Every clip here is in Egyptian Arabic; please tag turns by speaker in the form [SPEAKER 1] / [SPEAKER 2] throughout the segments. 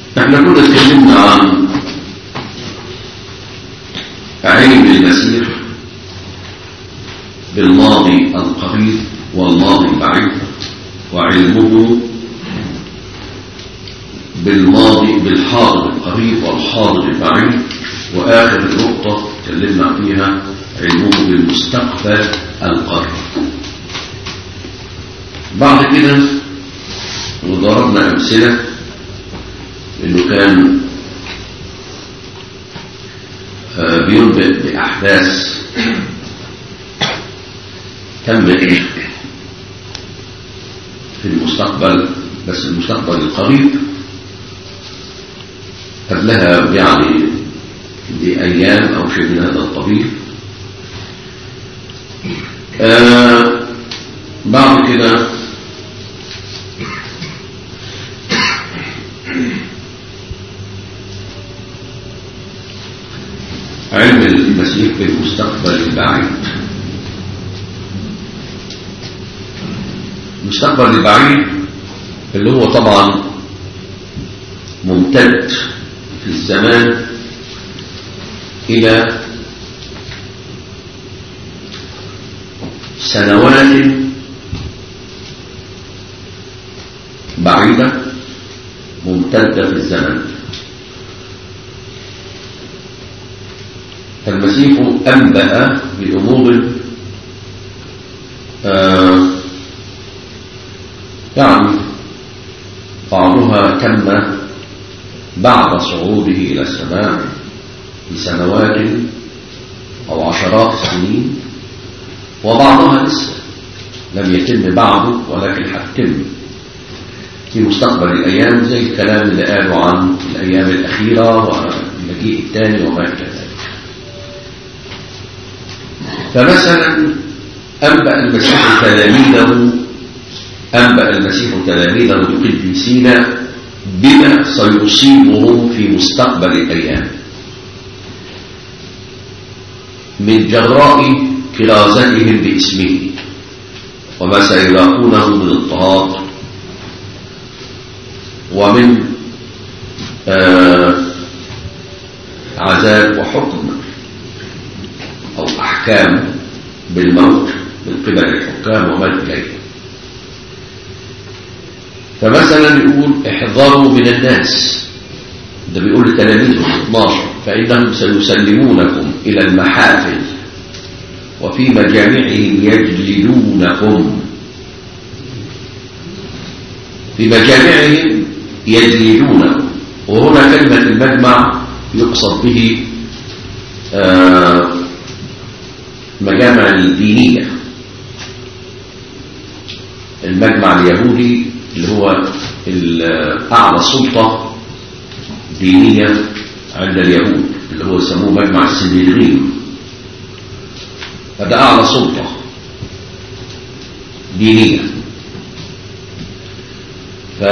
[SPEAKER 1] احنا كنا اتكلمنا عن علم المسيح بالماضي القريب والماضي البعيد وعلمه بالماضي بالحاضر القريب والحاضر البعيد وآخر نقطة تكلمنا فيها علمه بالمستقبل القريب بعد كده وضربنا أمثلة إنه كان بينبئ بأحداث تمت في المستقبل بس المستقبل القريب قبلها يعني بأيام أو شيء من هذا القبيل آه بعد كده علم المسيح بالمستقبل البعيد المستقبل البعيد اللي هو طبعا ممتد في الزمان إلى سنوات بعيدة ممتدة في الزمن فالمسيح أنبأ بأمور آه يعني بعضها تم بعد صعوده إلى السماء بسنوات أو عشرات السنين وبعضها لسه لم يتم بعده ولكن هتتم في مستقبل الأيام زي الكلام اللي قالوا عن الأيام الأخيرة والمجيء الثاني وما إلى ذلك فمثلا أنبأ المسيح تلاميذه أنبأ المسيح تلاميذه القديسين بما سيصيبهم في مستقبل الأيام من جراء كرازتهم باسمه وما سيلاقونه من اضطهاد ومن آه عذاب وحكم أو أحكام بالموت من قبل الحكام وما إليه فمثلا يقول احذروا من الناس ده بيقول لتلاميذه 12 فإنهم سيسلمونكم إلى المحافل وفي مجامعهم يجلدونكم في مجامعهم يجلدونكم وهنا كلمة المجمع يقصد به آه مجامع الدينية المجمع اليهودي اللي هو أعلى سلطة دينية عند اليهود اللي هو يسموه مجمع السنهدرين هذا أعلى سلطة دينية ف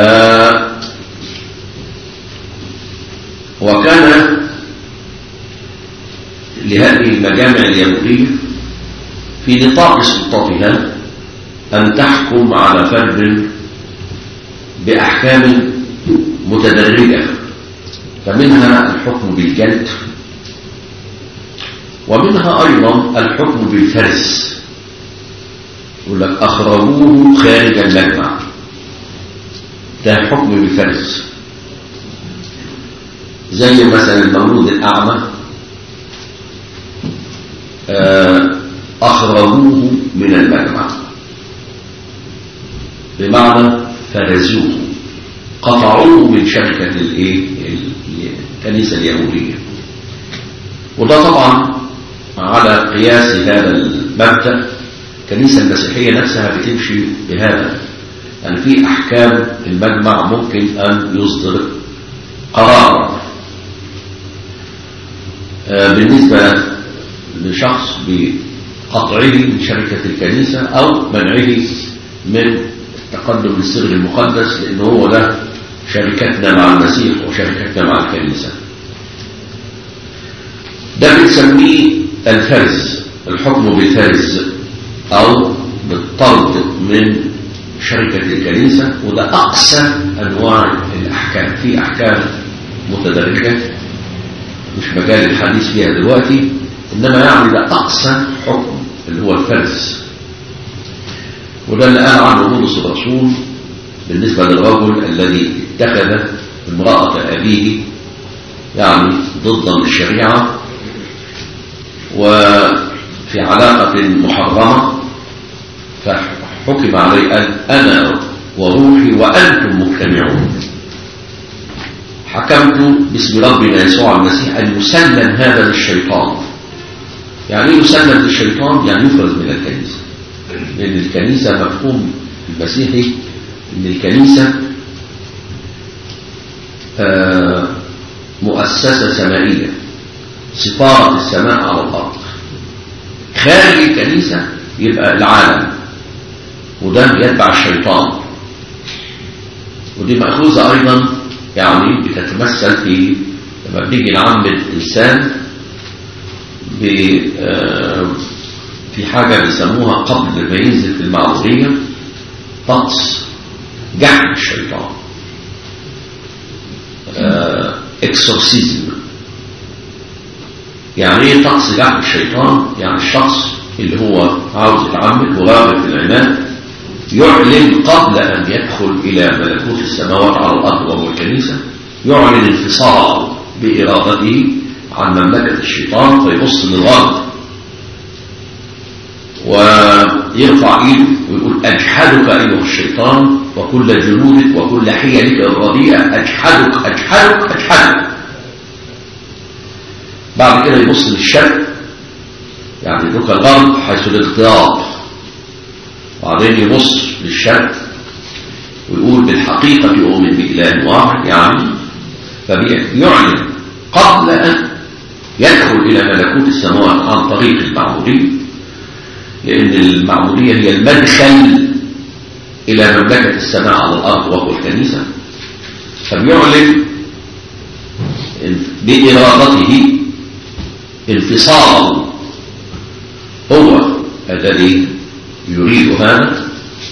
[SPEAKER 1] وكان لهذه المجامع اليهودية في نطاق سلطتها أن تحكم على فرد بأحكام متدرجة فمنها الحكم بالجلد ومنها أيضا الحكم بالفرس يقول لك أخرجوه خارج المجمع ده حكم بالفرس زي مثلا المولود الأعمى أخرجوه من المجمع بمعنى فرزوه قطعوه من شركة الايه الكنيسة اليهودية وده طبعا على قياس هذا المبدأ الكنيسة المسيحية نفسها بتمشي بهذا يعني في أحكام المجمع ممكن أن يصدر قرار بالنسبة لشخص بقطعه من شركة الكنيسة أو منعه من التقدم للسر المقدس لأنه هو ده شركتنا مع المسيح وشركتنا مع الكنيسة ده بنسميه الفرز الحكم بالفرز أو بالطرد من شركة الكنيسة وده أقسى أنواع الأحكام في أحكام متدرجة مش مجال الحديث فيها دلوقتي إنما يعني ده أقصى حكم اللي هو الفرز وده اللي قال عنه بولس الرسول بالنسبة للرجل الذي اتخذ امرأة أبيه يعني ضدا للشريعة وفي علاقة محرمة فحكم عليه قال أنا وروحي وأنتم مجتمعون حكمت باسم ربنا يسوع المسيح أن يسلم هذا للشيطان يعني ايه يسلم للشيطان يعني يفرز من الكنيسة لأن الكنيسة مفهوم المسيحي أن الكنيسة آه مؤسسة سمائية سفارة السماء على الأرض خارج الكنيسة يبقى العالم وده يتبع الشيطان ودي مأخوذة أيضا يعني بتتمثل في لما بنيجي نعمد إنسان في حاجة بيسموها قبل ما ينزل في المعمودية طقس جحد الشيطان اكسورسيزم يعني ايه طقس جحد الشيطان يعني الشخص اللي هو عاوز يتعمد وراغب في العناد يعلن قبل أن يدخل إلى ملكوت السماوات على الأرض وهو الكنيسة يعلن انفصال بإرادته عن مملكة الشيطان فيبص للغرب ويرفع ايده ويقول أجحدك أيها الشيطان وكل جنودك وكل حيلك الرديئة أجحدك أجحدك أجحدك بعد كده يبص للشرق يعني دوك الغرب حيث الاغتياط بعدين يبص للشرق ويقول بالحقيقة أؤمن بإله واحد يعني فبيعلن قبل أن يدخل إلى ملكوت السماوات عن طريق المعمودية لأن المعمودية هي المدخل إلى مملكة السماء على الأرض وهو الكنيسة فبيعلن بإرادته انفصاله هو الذي يريد هذا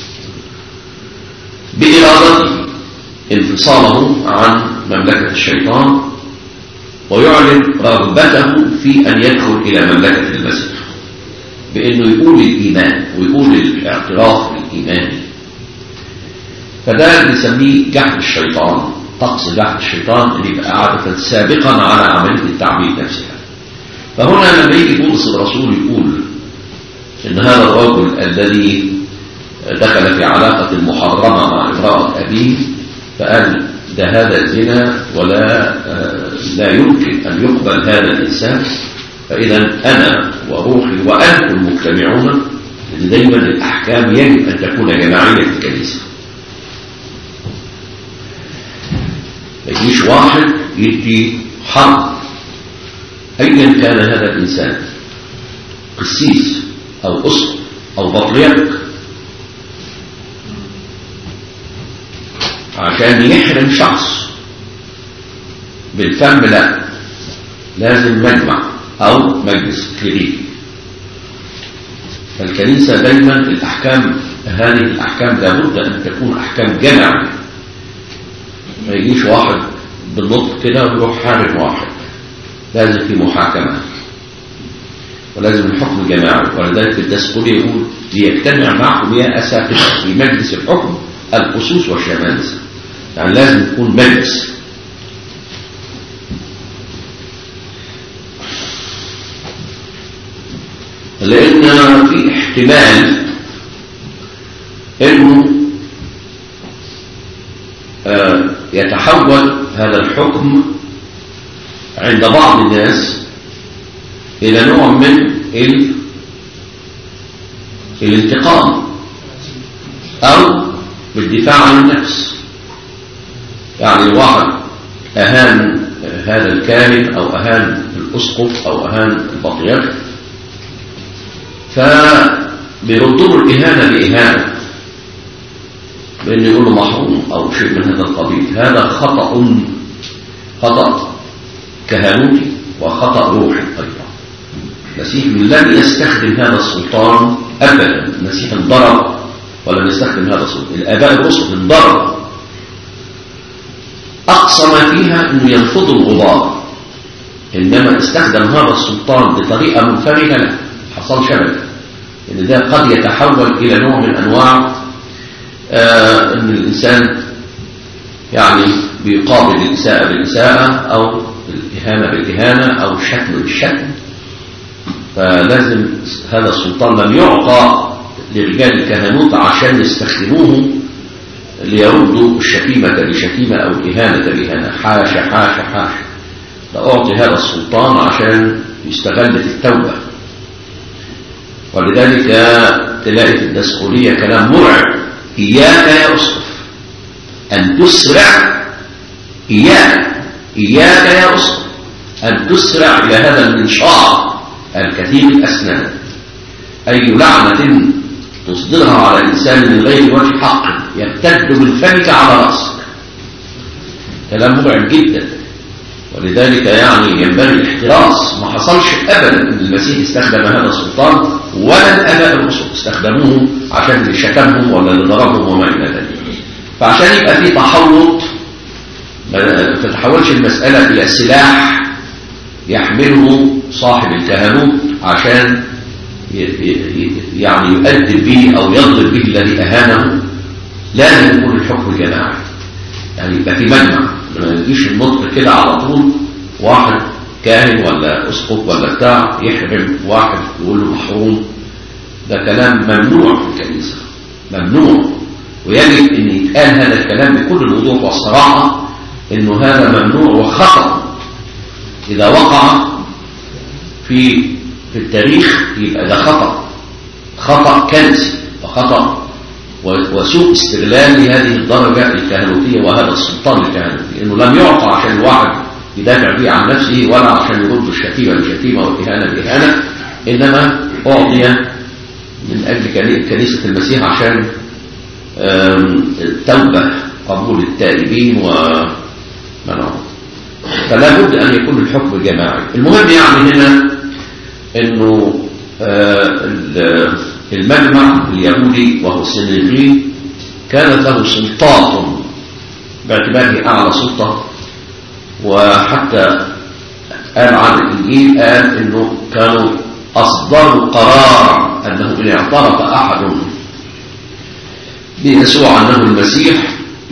[SPEAKER 1] بإرادته انفصاله عن مملكة الشيطان ويعلن رغبته في أن يدخل إلى مملكة المسيح بأنه يقول الإيمان ويقول الاعتراف بالإيمان فده بنسميه جحد الشيطان طقس جحد الشيطان اللي يبقى عادة سابقا على عملية التعبيد نفسها فهنا لما يجي بولس الرسول يقول إن هذا الرجل الذي دخل في علاقة محرمة مع امرأة أبيه فقال ده هذا الزنا ولا لا يمكن أن يقبل هذا الإنسان فإذا أنا وروحي وأنتم مجتمعون لأن دايما الأحكام يجب أن تكون جماعية في الكنيسة ما يجيش واحد يدي حرب أيا كان هذا الإنسان قسيس أو أسقف أو بطريرك عشان يحرم شخص بالفم لا لازم مجمع أو مجلس كليريكي فالكنيسة دايما الأحكام هذه الأحكام لابد أن تكون أحكام جماعية ما يجيش واحد بالنطق كده ويروح حارم واحد لازم في محاكمة ولازم الحكم جماعي ولذلك الدسقلي يقول ليجتمع معكم يا أساتذة في مجلس الحكم الخصوص والشمالسة يعني لازم يكون مجلس لأن في احتمال أنه آه يتحول هذا الحكم عند بعض الناس إلى نوع من الانتقام أو بالدفاع عن النفس يعني واحد أهان هذا الكاهن أو أهان الأسقف أو أهان البطريرك فبيردوا الإهانة بإهانة بأن يقولوا محروم أو شيء من هذا القبيل هذا خطأ خطأ كهنوتي وخطأ روحي أيضا المسيح لم يستخدم هذا السلطان أبدا المسيح انضرب ولم يستخدم هذا السلطان الآباء الرسل انضرب أقصى ما فيها أنه ينفض الغبار إنما استخدم هذا السلطان بطريقة منفردة لا حصل شبك إن ده قد يتحول إلى نوع من أنواع آه أن الإنسان يعني بيقابل الإساءة بالإساءة أو الإهانة بالإهانة أو الشتم بالشتم فلازم هذا السلطان لم يعطى لرجال الكهنوت عشان يستخدموه ليردوا الشتيمة بشتيمة أو الإهانة بإهانة حاشا حاشا حاشا فأعطي هذا السلطان عشان يستغل في التوبة ولذلك تلاقي في الدسقولية كلام مرعب إياك يا أسقف أن تسرع إياك إياك يا أسقف أن تسرع إلى هذا المنشار الكثير الأسنان أي لعنة تصدرها على الإنسان من غير وجه حق يمتد من فمك على رأسك كلام مرعب جدا ولذلك يعني ينبغي الاحتراس ما حصلش أبدا أن المسيح استخدم هذا السلطان ولا الآباء الرسل استخدموه عشان اللي شتمهم ولا اللي ضربهم وما إلى ذلك فعشان يبقى في تحوط ما تتحولش المسألة إلى سلاح يحمله صاحب الكهنوت عشان يعني يؤدب به أو يضرب به الذي أهانه لازم يكون الحكم جماعي يعني يبقى في مجمع ما يجيش النطق كده على طول واحد كاهن ولا اسقف ولا بتاع يحرم واحد يقول له محروم ده كلام ممنوع في الكنيسة ممنوع ويجب ان يتقال هذا الكلام بكل الوضوح والصراحة انه هذا ممنوع وخطأ اذا وقع في في التاريخ يبقى ده خطأ خطأ كنسي وخطأ وسوء استغلال لهذه الدرجة الكهنوتية وهذا السلطان الكهنوتي انه لم يعطى عشان الواحد يدافع به عن نفسه ولا عشان يرد الشتيمة بالشتيمة والإهانة بالإهانة إنما أعطي من أجل كنيسة المسيح عشان التوبة قبول التائبين ومنعهم فلا بد أن يكون الحكم جماعي المهم يعني هنا أنه المجمع اليهودي وهو السنهدرين كانت له سلطات باعتباره أعلى سلطة وحتى قال عن الإنجيل قال أنه كانوا أصدروا قرار أنه إن اعترف أحد بيسوع أنه المسيح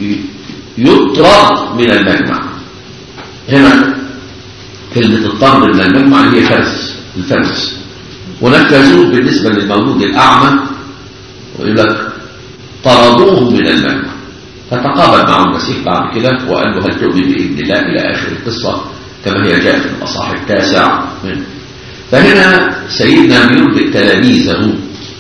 [SPEAKER 1] يطرد من المجمع هنا كلمة الطرد من المجمع هي فرز الفرز ونفذوه بالنسبة للمولود الأعمى ويقول لك طردوه من المجمع فتقابل مع المسيح بعد كده وقال له هل تؤمن بإذن الله إلى آخر القصة كما هي جاءت في الأصحاح التاسع منه فهنا سيدنا بيربئ تلاميذه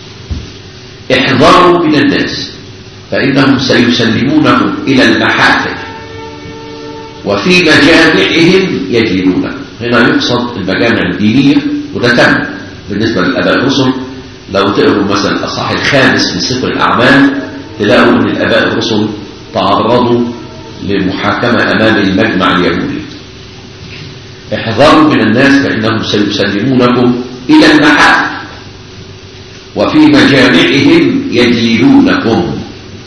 [SPEAKER 1] احذروا من الناس فإنهم سيسلمونهم إلى المحافل وفي مجامعهم يجدونكم هنا يقصد المجامع الدينية وده تم بالنسبة للأباء الرسل لو تقروا مثلا الأصحاح الخامس من سفر الأعمال تلاقوا أن الأباء الرسل تعرضوا لمحاكمة أمام المجمع اليهودي احذروا من الناس فإنهم سيسلمونكم إلى المحاكم وفي مجامعهم يجلدونكم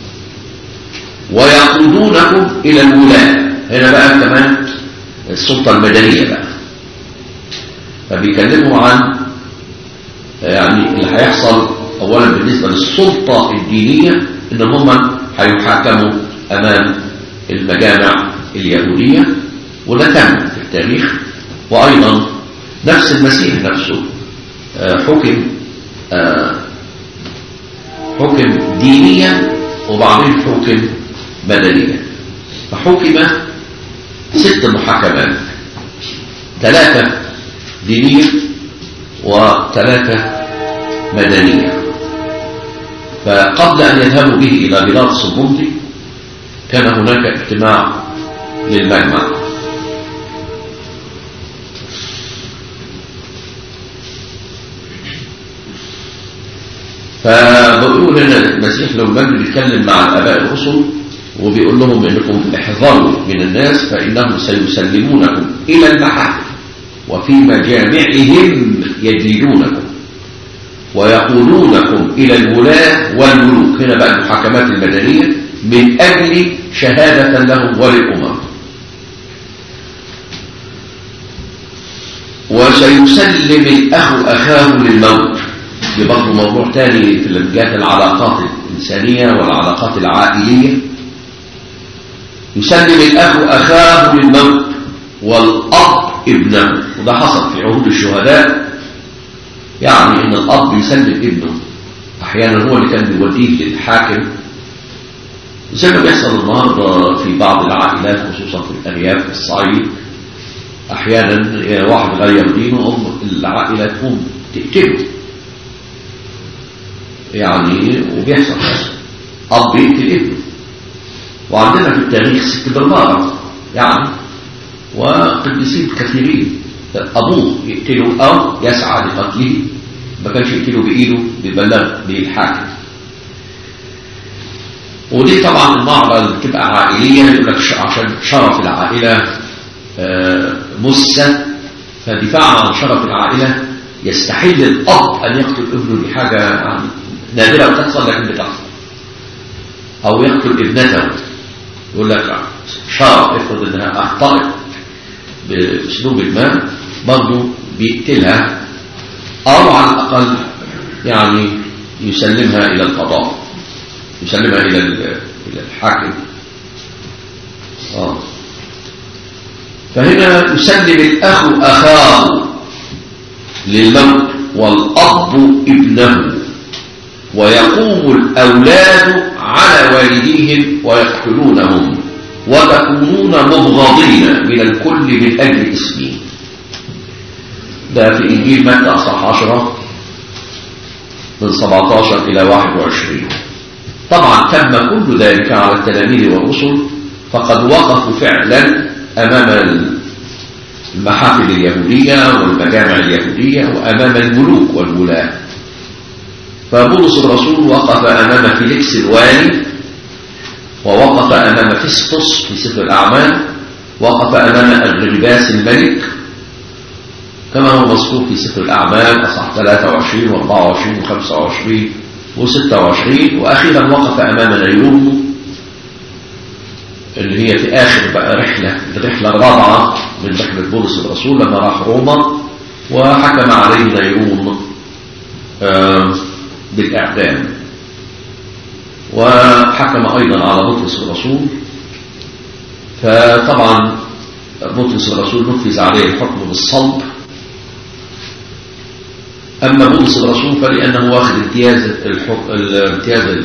[SPEAKER 1] ويقودونكم إلى الولاة هنا بقى كمان السلطة المدنية بقى فبيكلموا عن يعني اللي هيحصل أولا بالنسبة للسلطة الدينية إن هم هيحاكموا أمام المجامع اليهودية وده تم في التاريخ وأيضا نفس المسيح نفسه حكم حكم دينيا وبعدين حكم مدنيا فحكم ست محاكمات ثلاثة دينية وثلاثة مدنية فقبل أن يذهبوا به إلى بلاد الصبونطي كان هناك اجتماع للمجمع فبقول هنا المسيح لو المجد بيتكلم مع الآباء الرسل وبيقول لهم انكم احذروا من الناس فانهم سيسلمونكم الى المحاكم وفي مجامعهم يجلدونكم ويقولونكم الى الولاة والملوك هنا بقى المحاكمات المدنية من اجل شهادة لهم وللامم وسيسلم الأخ أخاه للموت دي برضه موضوع تاني في جهة العلاقات الإنسانية والعلاقات العائلية يسلم الأخ أخاه للموت والأب ابنه وده حصل في عهود الشهداء يعني ان الأب يسلم ابنه أحيانا هو اللي كان بيوديه للحاكم زي ما بيحصل النهارده في بعض العائلات خصوصا في الأرياف في الصعيد أحيانا واحد غير دينه أم العائلة تقوم تقتله يعني وبيحصل أب يقتل ابنه وعندنا في التاريخ ست بالمارة يعني وقديسين كثيرين أبوه يقتله أو يسعى لقتله ما كانش يقتله بإيده بيبلغ بالحاكم ودي طبعا المعرضة اللي بتبقى عائلية يقول لك عشان شرف العائلة مسة فدفاعا عن شرف العائلة يستحيل الأب أن يقتل ابنه دي حاجة يعني نادرة بتحصل لكن بتحصل أو يقتل ابنته يقول لك شرف افرض انها اخطأت باسلوب ما برضه بيقتلها او على الاقل يعني يسلمها الى القضاء يسلمها الى الى الحاكم اه فهنا يسلم الاخ اخاه للموت والاب ابنه ويقوم الاولاد على والديهم ويقتلونهم وتكونون مبغضين من الكل من أجل اسمي ده في إنجيل متى أصح عشرة من 17 إلى 21 طبعا تم كل ذلك على التلاميذ والرسل فقد وقفوا فعلا أمام المحافل اليهودية والمجامع اليهودية وأمام الملوك والولاة فبولس الرسول وقف أمام فيليكس الوالي ووقف أمام فيسطس في سفر الأعمال وقف أمام أغرباس الملك كما هو مذكور في سفر الأعمال أصح 23 و24 و25 و26 وأخيرا وقف أمام نيرون اللي هي في آخر بقى رحلة الرحلة الرابعة من رحلة بولس الرسول لما راح روما وحكم عليه نيرون بالإعدام وحكم أيضا على بطرس الرسول فطبعا بطرس الرسول نفذ عليه الحكم بالصلب أما بطرس الرسول فلأنه واخد امتياز الحكم الامتياز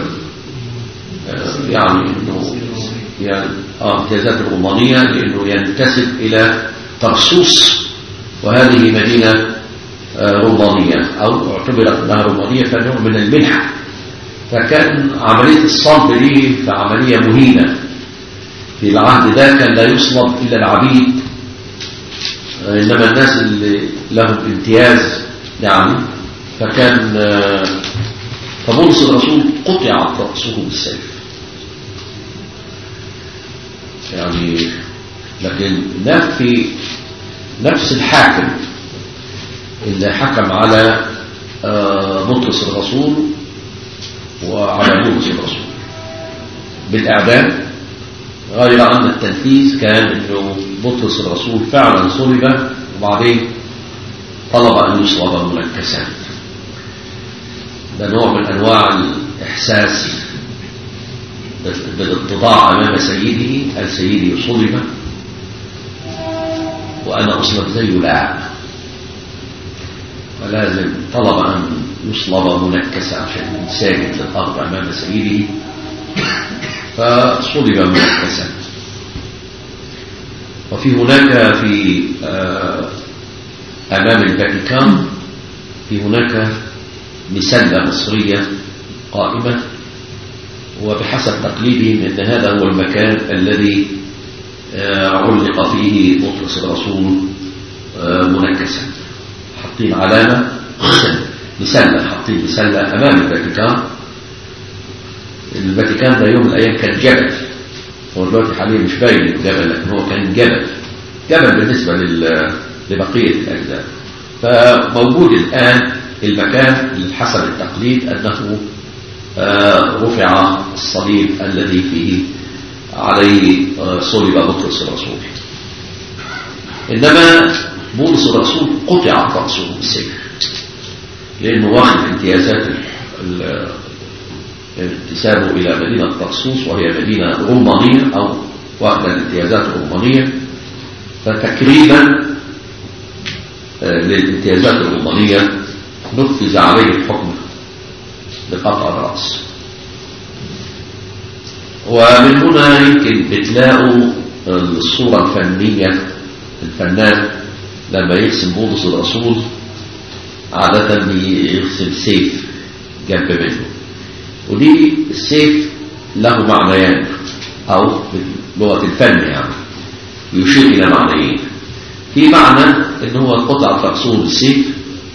[SPEAKER 1] يعني انه يعني اه امتيازات الرومانية لأنه ينتسب إلى طرسوس وهذه مدينة رومانية أو اعتبرت أنها رومانية فنوع من المنحة فكان عملية الصلب دي في عملية مهينة في العهد ده كان لا يصلب إلا العبيد إنما الناس اللي لهم امتياز يعني فكان فبولس الرسول قطع رأسه بالسيف يعني لكن في نفس الحاكم اللي حكم على بطرس الرسول وعلى بولس الرسول بالإعدام غير أن التنفيذ كان أنه بطرس الرسول فعلا صلب وبعدين طلب أن يصلب منكسا ده نوع من أنواع الإحساس بالاتضاع أمام سيده هل سيدي صلب وأنا أصلب زيه لا فلازم طلب أن يصلب منكسا عشان ساجد للأرض أمام سيده فصلب منكسا وفي هناك في أمام الفاتيكان في هناك مسلة مصرية قائمة وبحسب تقليدهم أن هذا هو المكان الذي علق فيه بطرس الرسول منكسا حاطين علامة مسلة حاطين مسلة أمام الفاتيكان الفاتيكان ده يوم من الأيام كان جبل هو دلوقتي حاليا مش باين الجبل لكن هو كان جبل جبل بالنسبة لبقية الأجزاء فموجود الآن المكان حسب التقليد أنه رفع الصليب الذي فيه عليه صلب بطرس الرسول إنما بولس الرسول قطع رأسه بالسيف لأنه واخد امتيازات انتسابه إلى مدينة طرسوس وهي مدينة رومانية أو واخدة الامتيازات الرومانية فتكريما للامتيازات الرومانية نفذ عليه الحكم بقطع الرأس ومن هنا يمكن بتلاقوا الصورة الفنية الفنان لما يرسم بولس الرسول عادة بيرسم سيف جنب منه ودي السيف له معنيان أو بلغة الفن يعني يشير إلى معنيين في معنى ان هو قطع رأسه بالسيف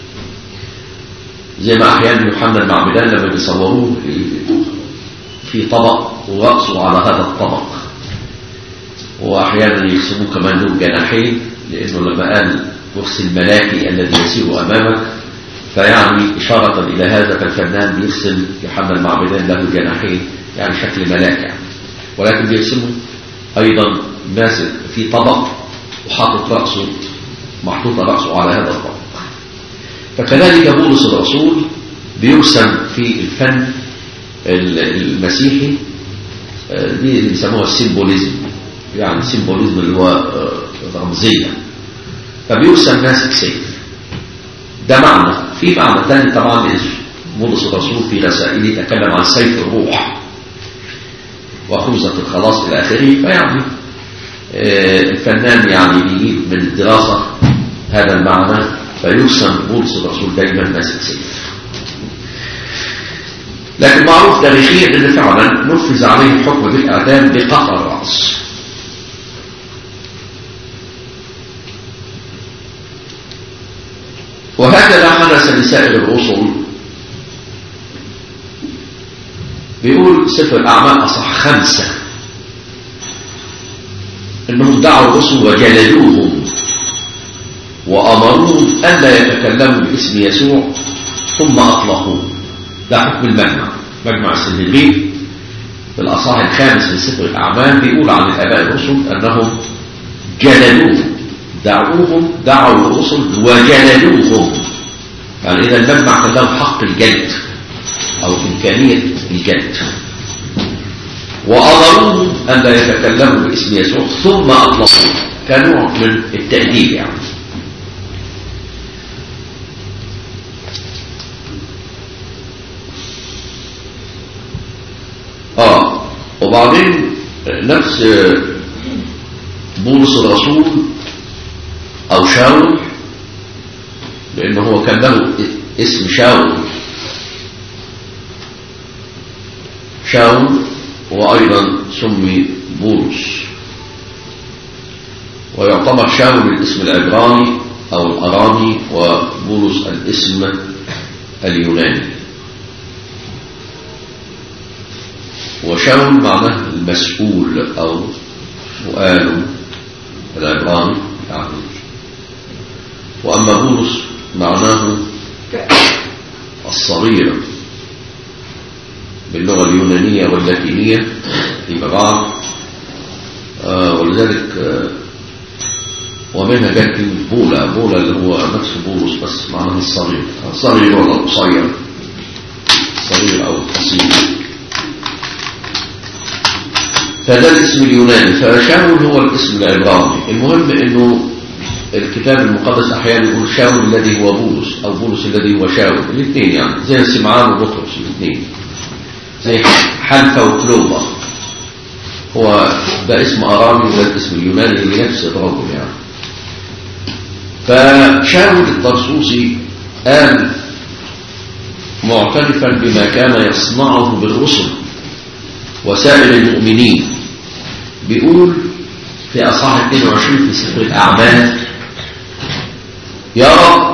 [SPEAKER 1] زي ما احيانا يوحنا المعمدان لما بيصوروه في طبق ورأسه على هذا الطبق واحيانا يرسموه كمان له جناحين لانه لما قال كرسي الملاكي الذي يسير امامك فيعني اشاره الى هذا فالفنان بيرسم يوحنا المعمدان له جناحين يعني شكل ملاك يعني ولكن بيرسمه ايضا ماسك في طبق وحاطط رأسه محطوط رأسه على هذا الطبق فكذلك بولس الرسول بيرسم في الفن المسيحي دي اللي بيسموها السيمبوليزم يعني السيمبوليزم اللي هو رمزية فبيرسم ماسك سيف ده معنى في معنى ثاني طبعا بولس الرسول في رسائله يتكلم عن سيف الروح وخوذة الخلاص إلى آخره فيعني الفنان يعني بيجيب من الدراسة هذا المعنى فيرسم بولس الرسول دايما ماسك سيف لكن معروف تاريخيا ان فعلا نفذ عليه الحكم بالاعدام بقطع الراس وهكذا حدث لسائر الرسل بيقول سفر الاعمال اصح خمسه انهم دعوا الرسل وجلدوهم وامروهم الا يتكلموا باسم يسوع ثم اطلقوه ده حكم المجمع مجمع السنهدرين في الاصحاح الخامس من سفر الاعمال بيقول عن الاباء الرسل انهم جلدوهم دعوهم دعوا الرسل وجلدوهم يعني اذا المجمع كان له حق الجلد او امكانيه الجلد وأمروهم أن لا يتكلموا باسم يسوع ثم أطلقوه كنوع من التأديب يعني آه وبعدين نفس بولس الرسول أو شاول لأنه هو كان له اسم شاول شاول وأيضا سمي بولس ويعتبر شاول الاسم العبراني أو الأرامي وبولس الاسم اليوناني وشاول معناه المسؤول أو سؤال العبراني يعني وأما بولس معناه الصغير باللغة اليونانية واللاتينية فيما بعد آه ولذلك آه ومنها جاءت كلمة بولا بولا اللي هو نفس بولس بس معناه الصغير الصغير ولا القصير الصغير أو القصير فده الاسم اليوناني فشاول هو الاسم العبراني المهم انه الكتاب المقدس احيانا يقول شاول الذي هو بولس او بولس الذي هو شاول الاثنين يعني زي سمعان وبطرس الاثنين زي حلفة وكلوبا هو ده اسم ارامي وده الاسم اليوناني لنفس الرجل يعني فشاول الطرسوسي قال معترفا بما كان يصنعه بالرسل وسائر المؤمنين بيقول في أصحاح 22 في سفر الأعمال يا رب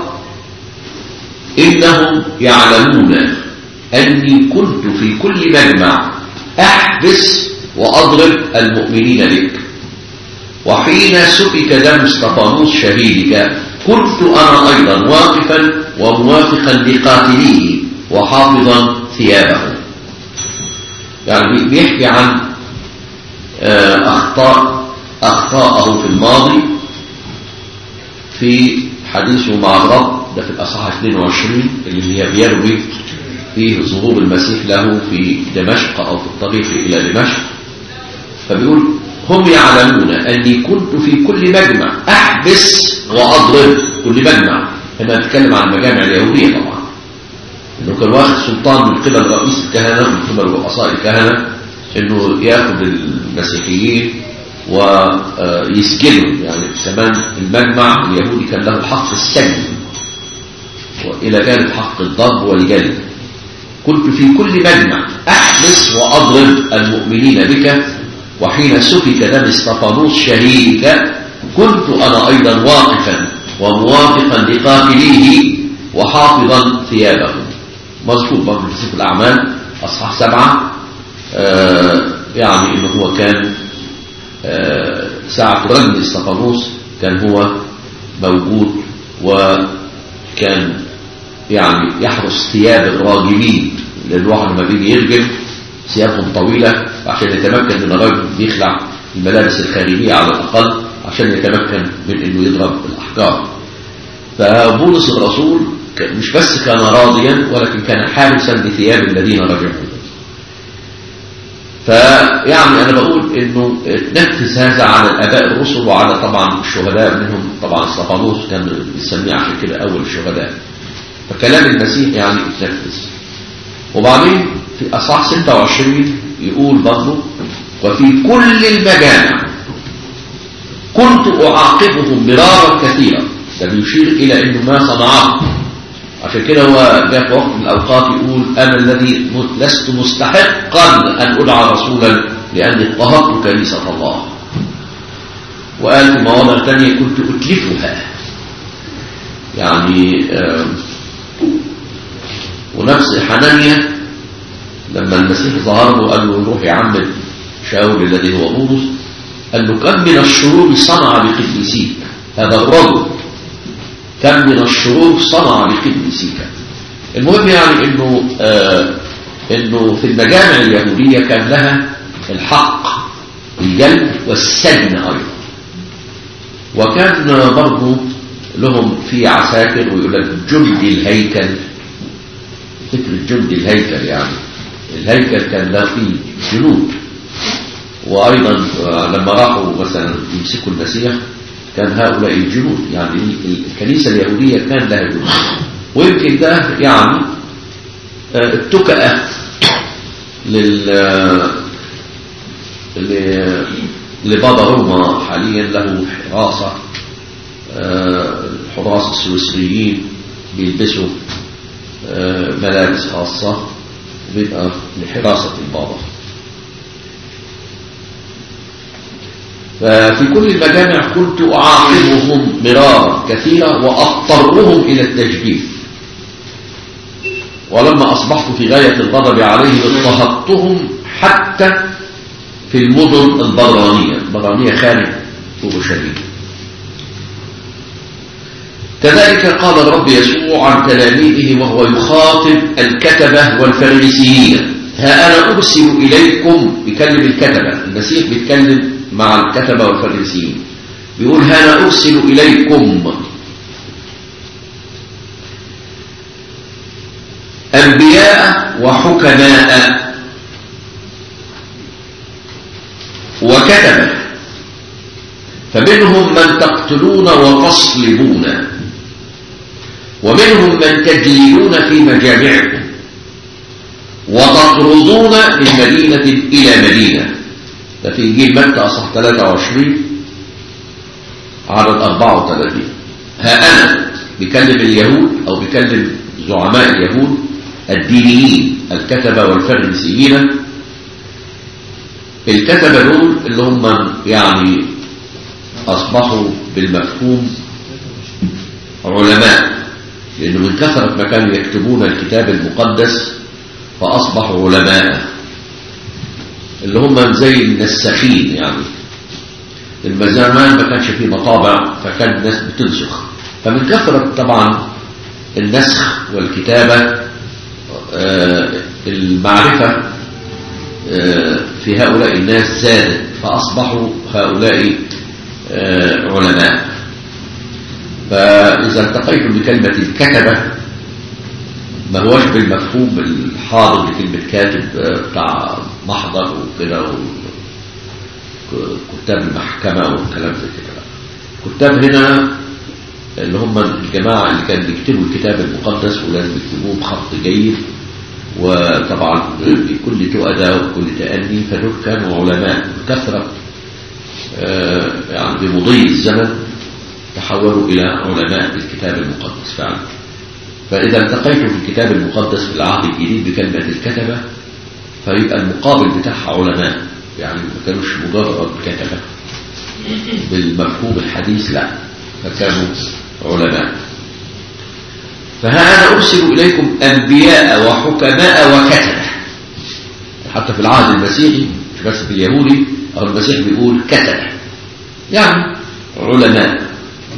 [SPEAKER 1] إنهم يعلمون أني كنت في كل مجمع أحبس وأضرب المؤمنين بك وحين سفك دم استفانوس شهيدك كنت أنا أيضا واقفا وموافقا لقاتليه وحافظا ثيابه يعني بيحكي عن أخطاء أخطاءه في الماضي في حديثه مع الرب ده في الأصحاح 22 اللي هي بيروي فيه ظهور المسيح له في دمشق أو في الطريق إلى دمشق فبيقول هم يعلمون أني كنت في كل مجمع أحبس وأضرب كل مجمع هنا نتكلم عن المجامع اليهودية طبعا انه كان واخد سلطان من قبل رئيس الكهنة من قبل رؤساء الكهنة انه ياخد المسيحيين ويسجنهم يعني كمان المجمع اليهودي كان له حق السجن والى جانب حق الضرب والجلد كنت في كل مجمع احبس واضرب المؤمنين بك وحين سفك دم استفانوس شهيدك كنت انا ايضا واقفا وموافقا لقاتليه وحافظا ثيابه مذكور برضه في سفر الاعمال اصحاح سبعه آه يعني انه هو كان آه ساعة رجم استفانوس كان هو موجود وكان يعني يحرس ثياب الراجمين لان الواحد لما بيجي يرجم ثيابهم طويلة عشان يتمكن من الرجل بيخلع الملابس الخارجية على الأقل عشان يتمكن من انه يضرب الأحجار فبولس الرسول مش بس كان راضيا ولكن كان حارسا لثياب الذين رجعوا فيعني أنا بقول إنه نفذ هذا على الآباء الرسل وعلى طبعا الشهداء منهم طبعا استفانوس كان بيسميه عشان كده أول الشهداء فكلام المسيح يعني اتنفذ وبعدين في أصحاح 26 يقول برضه وفي كل المجامع كنت أعاقبهم مرارا كثيرا ده بيشير إلى إنه ما صنعه عشان كده هو جاء في وقت من الأوقات يقول أنا الذي لست مستحقا أن أدعى رسولا لأني اضطهدت كنيسة الله وقال في مواضع ثانية كنت أتلفها يعني ونفس حنانيا لما المسيح ظهر له قال له روح يعمد شاول الذي هو بولس قال له كم من الشرور صنع بقديسيك هذا الرجل كم من الشرور صنع بقديسيك المهم يعني انه آه انه في المجامع اليهودية كان لها الحق الجلد والسجن ايضا وكان برضه لهم في عساكر ويقول لك جند الهيكل فكرة جند الهيكل يعني الهيكل كان له فيه جنود وايضا لما راحوا مثلا يمسكوا المسيح كان هؤلاء الجنود يعني الكنيسة اليهودية كان لها جنود ويمكن ده يعني التكأة لل لبابا روما حاليا له حراسة الحراس السويسريين بيلبسوا ملابس خاصة بيبقى لحراسة البابا ففي كل المجامع كنت أعاقبهم مرارا كثيرا وأضطرهم إلى التجديد ولما أصبحت في غاية الغضب عليهم اضطهدتهم حتى في المدن البرانية البرانية خارج أورشليم كذلك قال الرب يسوع عن تلاميذه وهو يخاطب الكتبة والفريسيين ها أنا أرسل إليكم بيكلم الكتبة المسيح بيتكلم مع الكتبة والفريسيين بيقول ها أنا أرسل إليكم أنبياء وحكماء وكتبة فمنهم من تقتلون وتصلبون ومنهم من تجلدون في مجامعكم وتطردون من مدينة إلى مدينة ده في إنجيل متى أصح 23 عدد 34 ها أنا بيكلم اليهود أو بيكلم زعماء اليهود الدينيين الكتبة والفريسيين الكتبة دول اللي هم يعني أصبحوا بالمفهوم علماء لأنه من كثرة ما كانوا يكتبون الكتاب المقدس فأصبحوا علماء اللي هم زي النساخين يعني المزامان ما كانش فيه مطابع فكان الناس بتنسخ فمن كثرة طبعا النسخ والكتابة آه المعرفة آه في هؤلاء الناس زادت فأصبحوا هؤلاء آه علماء فإذا التقيتم بكلمة الكتبة ما هوش بالمفهوم الحاضر لكلمة كاتب بتاع محضر وكده كتاب المحكمة والكلام زي كده كتاب هنا اللي هم الجماعة اللي كانوا بيكتبوا الكتاب المقدس ولازم يكتبوه بخط جيد وطبعا بكل تؤدى وبكل تأني فدول كانوا علماء بكثرة يعني بمضي الزمن تحولوا إلى علماء الكتاب المقدس فعلا فإذا التقيتم في الكتاب المقدس في العهد الجديد بكلمة الكتبة فيبقى المقابل بتاعها علماء يعني ما كانوش مجرد كتبة بالمفهوم الحديث لا فكانوا علماء فها أنا أرسل إليكم أنبياء وحكماء وكتبة حتى في العهد المسيحي مش بس في اليهودي أو المسيح بيقول كتبة يعني علماء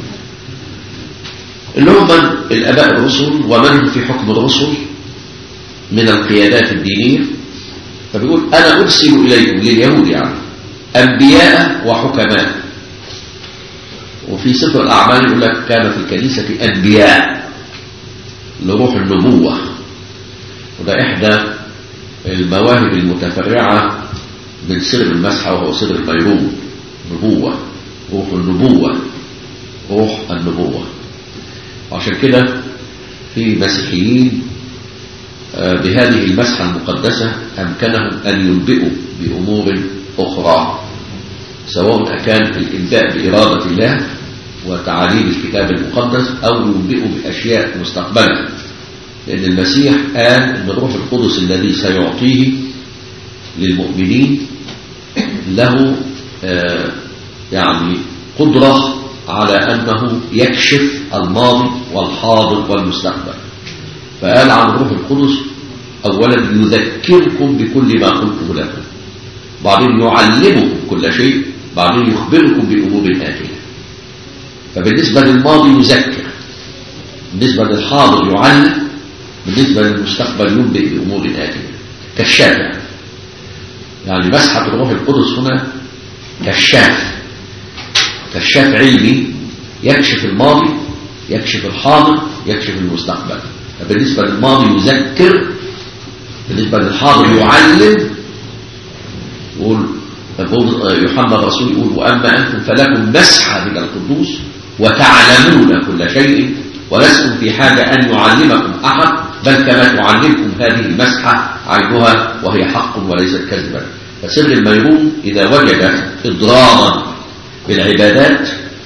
[SPEAKER 1] اللي هم من الأباء الرسل ومن هم في حكم الرسل من القيادات الدينية فبيقول أنا أرسل إليكم لليهود يعني أنبياء وحكماء وفي سفر الأعمال يقول لك كان في الكنيسة أنبياء لروح النبوة وده إحدى المواهب المتفرعة من سر المسحة وهو سر البيروم نبوة روح النبوة روح النبوة وعشان كده في مسيحيين بهذه المسحة المقدسة أمكنهم أن ينبئوا بأمور أخرى سواء كان الإنباء بإرادة الله وتعاليم الكتاب المقدس أو ينبئوا بأشياء مستقبلة لأن المسيح قال أن الروح القدس الذي سيعطيه للمؤمنين له يعني قدرة على أنه يكشف الماضي والحاضر والمستقبل فقال عن الروح القدس أولا يذكركم بكل ما قلته لكم بعدين يعلمكم كل شيء بعدين يخبركم بأمور آتية فبالنسبة للماضي يذكر بالنسبة للحاضر يعلم بالنسبة للمستقبل ينبئ بأمور آتية كشاف يعني يعني مسحة الروح القدس هنا كشاف كشاف علمي يكشف الماضي يكشف الحاضر يكشف المستقبل فبالنسبة للماضي يذكر بالنسبة للحاضر يعلم يقول يوحنا الرسول يقول وأما أنتم فلكم مسحة من القدوس وتعلمون كل شيء ولستم في حاجة أن يعلمكم أحد بل كما تعلمكم هذه المسحة عينها وهي حق وليست كذبا فسر الميمون إذا وجد إضرارا بالعبادات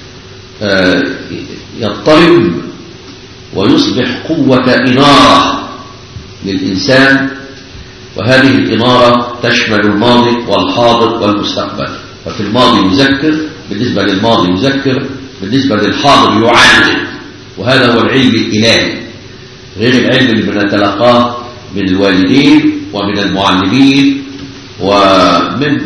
[SPEAKER 1] يضطرب ويصبح قوة إنارة للإنسان وهذه الإنارة تشمل الماضي والحاضر والمستقبل ففي الماضي يذكر بالنسبة للماضي يذكر بالنسبة للحاضر يعلم وهذا هو العلم الإلهي غير العلم اللي بنتلقاه من الوالدين ومن المعلمين ومن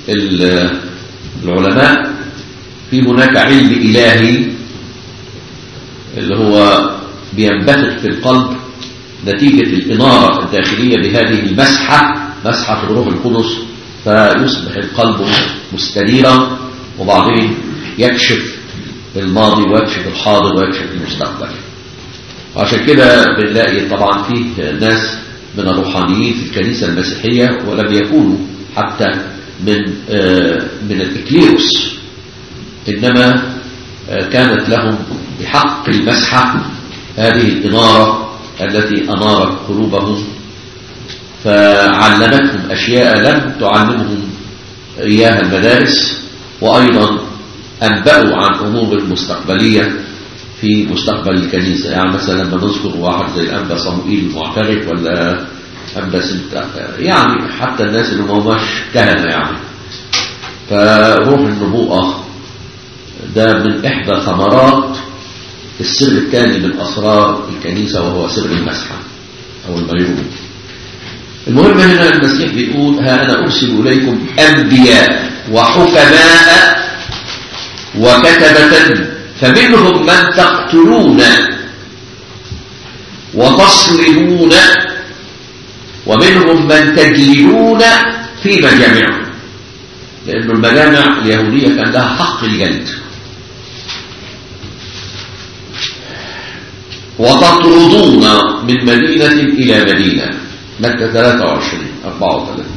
[SPEAKER 1] العلماء في هناك علم إلهي اللي هو بينبثق في القلب نتيجة الإنارة الداخلية بهذه المسحة مسحة الروح القدس فيصبح القلب مستنيرا وبعدين يكشف الماضي ويكشف الحاضر ويكشف المستقبل وعشان كده بنلاقي طبعا فيه ناس من الروحانيين في الكنيسة المسيحية ولم يكونوا حتى من من الإكليروس إنما كانت لهم بحق المسحة هذه الإنارة التي أنارت قلوبهم فعلمتهم أشياء لم تعلمهم إياها المدارس وأيضا أنبأوا عن أمور مستقبلية في مستقبل الكنيسة يعني مثلا لما نذكر واحد زي الأنبا صموئيل المعترف ولا أنبا سنت يعني حتى الناس اللي ما هماش كهنة يعني فروح النبوءة ده من إحدى ثمرات السر الثاني من أسرار الكنيسة وهو سر المسحة أو الميرون المهم هنا المسيح بيقول ها أنا أرسل إليكم أنبياء وحكماء وكتبة فمنهم من تقتلون وتصلبون ومنهم من تجلدون في مجامعهم لأن المجامع اليهودية كان لها حق الجلد وتطردون من مدينة إلى مدينة مكة 23 34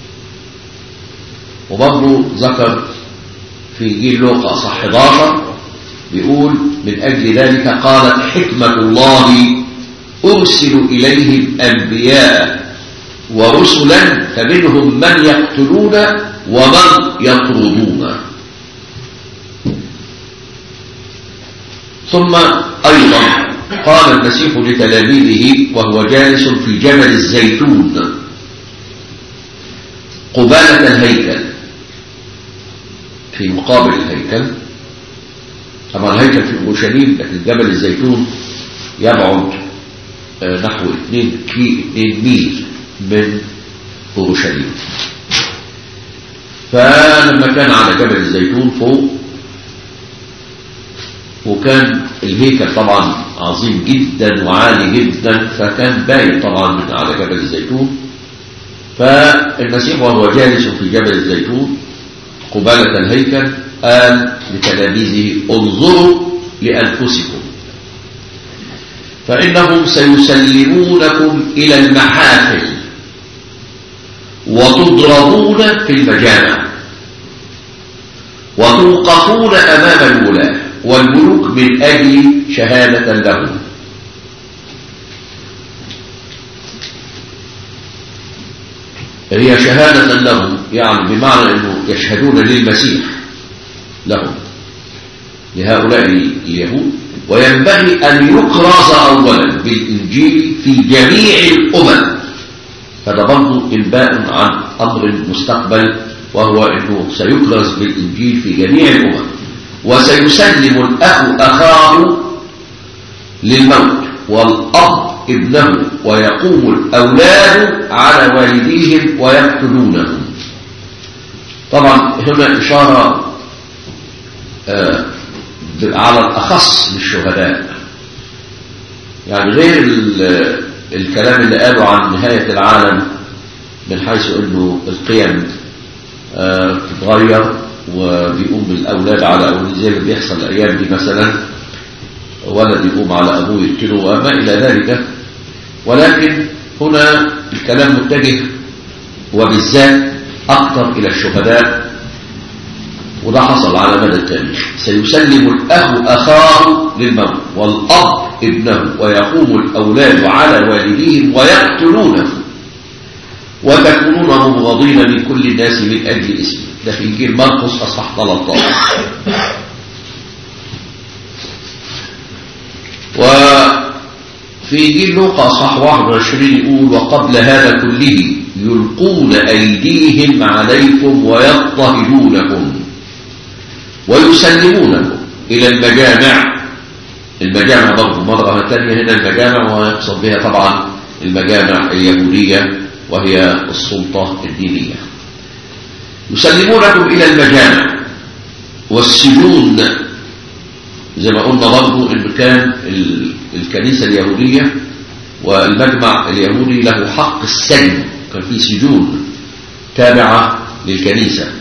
[SPEAKER 1] وبرضه ذكر في جيل لوقا صح 11 بيقول من أجل ذلك قالت حكمة الله أرسل إليهم أنبياء ورسلا فمنهم من يقتلون ومن يطردون ثم أيضا قال المسيح لتلاميذه وهو جالس في جبل الزيتون قبالة الهيكل في مقابل الهيكل طبعا الهيكل في اورشليم لكن جبل الزيتون يبعد نحو 2 كي 2 ميل من اورشليم فلما كان على جبل الزيتون فوق وكان الهيكل طبعا عظيم جدا وعالي جدا فكان باين طبعا من على جبل الزيتون فالمسيح وهو جالس في جبل الزيتون قبالة الهيكل قال لتلاميذه انظروا لأنفسكم فإنهم سيسلمونكم إلى المحافل وتضربون في المجامع وتوقفون أمام الولاة والملوك من أجل شهادة لهم هي شهادة لهم يعني بمعنى أنه يشهدون للمسيح لهم لهؤلاء اليهود وينبغي أن يكرز أولا بالإنجيل في جميع الأمم هذا برضه إنباء عن أمر مستقبل وهو أنه سيكرز بالإنجيل في جميع الأمم وسيسلم الأخ أخاه للموت والأب ابنه ويقوم الأولاد على والديهم ويقتلونهم طبعا هنا إشارة آه على الأخص للشهداء يعني غير الكلام اللي قاله عن نهاية العالم من حيث أنه القيم آه تتغير وبيقوم الأولاد على أولاد زي اللي بيحصل الأيام دي مثلا ولد يقوم على أبوه يقتله وما إلى ذلك ولكن هنا الكلام متجه وبالذات أكثر إلى الشهداء وده حصل على مدى التاريخ سيسلم الأخ أخاه للموت والأب ابنه ويقوم الأولاد على والديهم ويقتلونه وتكونون مبغضين من كل الناس من أجل اسمه ده في إنجيل مرقس أصح 13 وفي إنجيل لوقا صح 21 يقول وقبل هذا كله يلقون أيديهم عليكم ويضطهدونكم ويسلمونكم إلى المجامع المجامع برضه مرة ثانية هنا المجامع ويقصد بها طبعا المجامع اليهودية وهي السلطة الدينية يسلمونكم إلى المجامع والسجون زي ما قلنا برضه إن كان الكنيسة اليهودية والمجمع اليهودي له حق السجن كان في سجون تابعة للكنيسة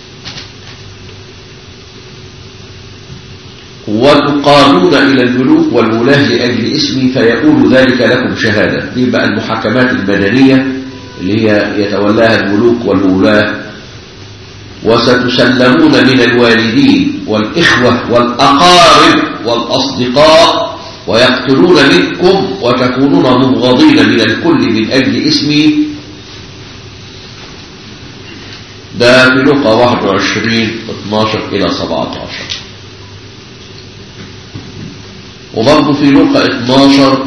[SPEAKER 1] وتقادون إلى الملوك والولاة لأجل اسمي فيقول ذلك لكم شهادة دي بقى المحاكمات المدنية اللي هي يتولاها الملوك والولاة وستسلمون من الوالدين والإخوة والأقارب والأصدقاء ويقتلون منكم وتكونون مبغضين من الكل من أجل اسمي ده في لقى 21 12 إلى 17 وبرضه في لقى 12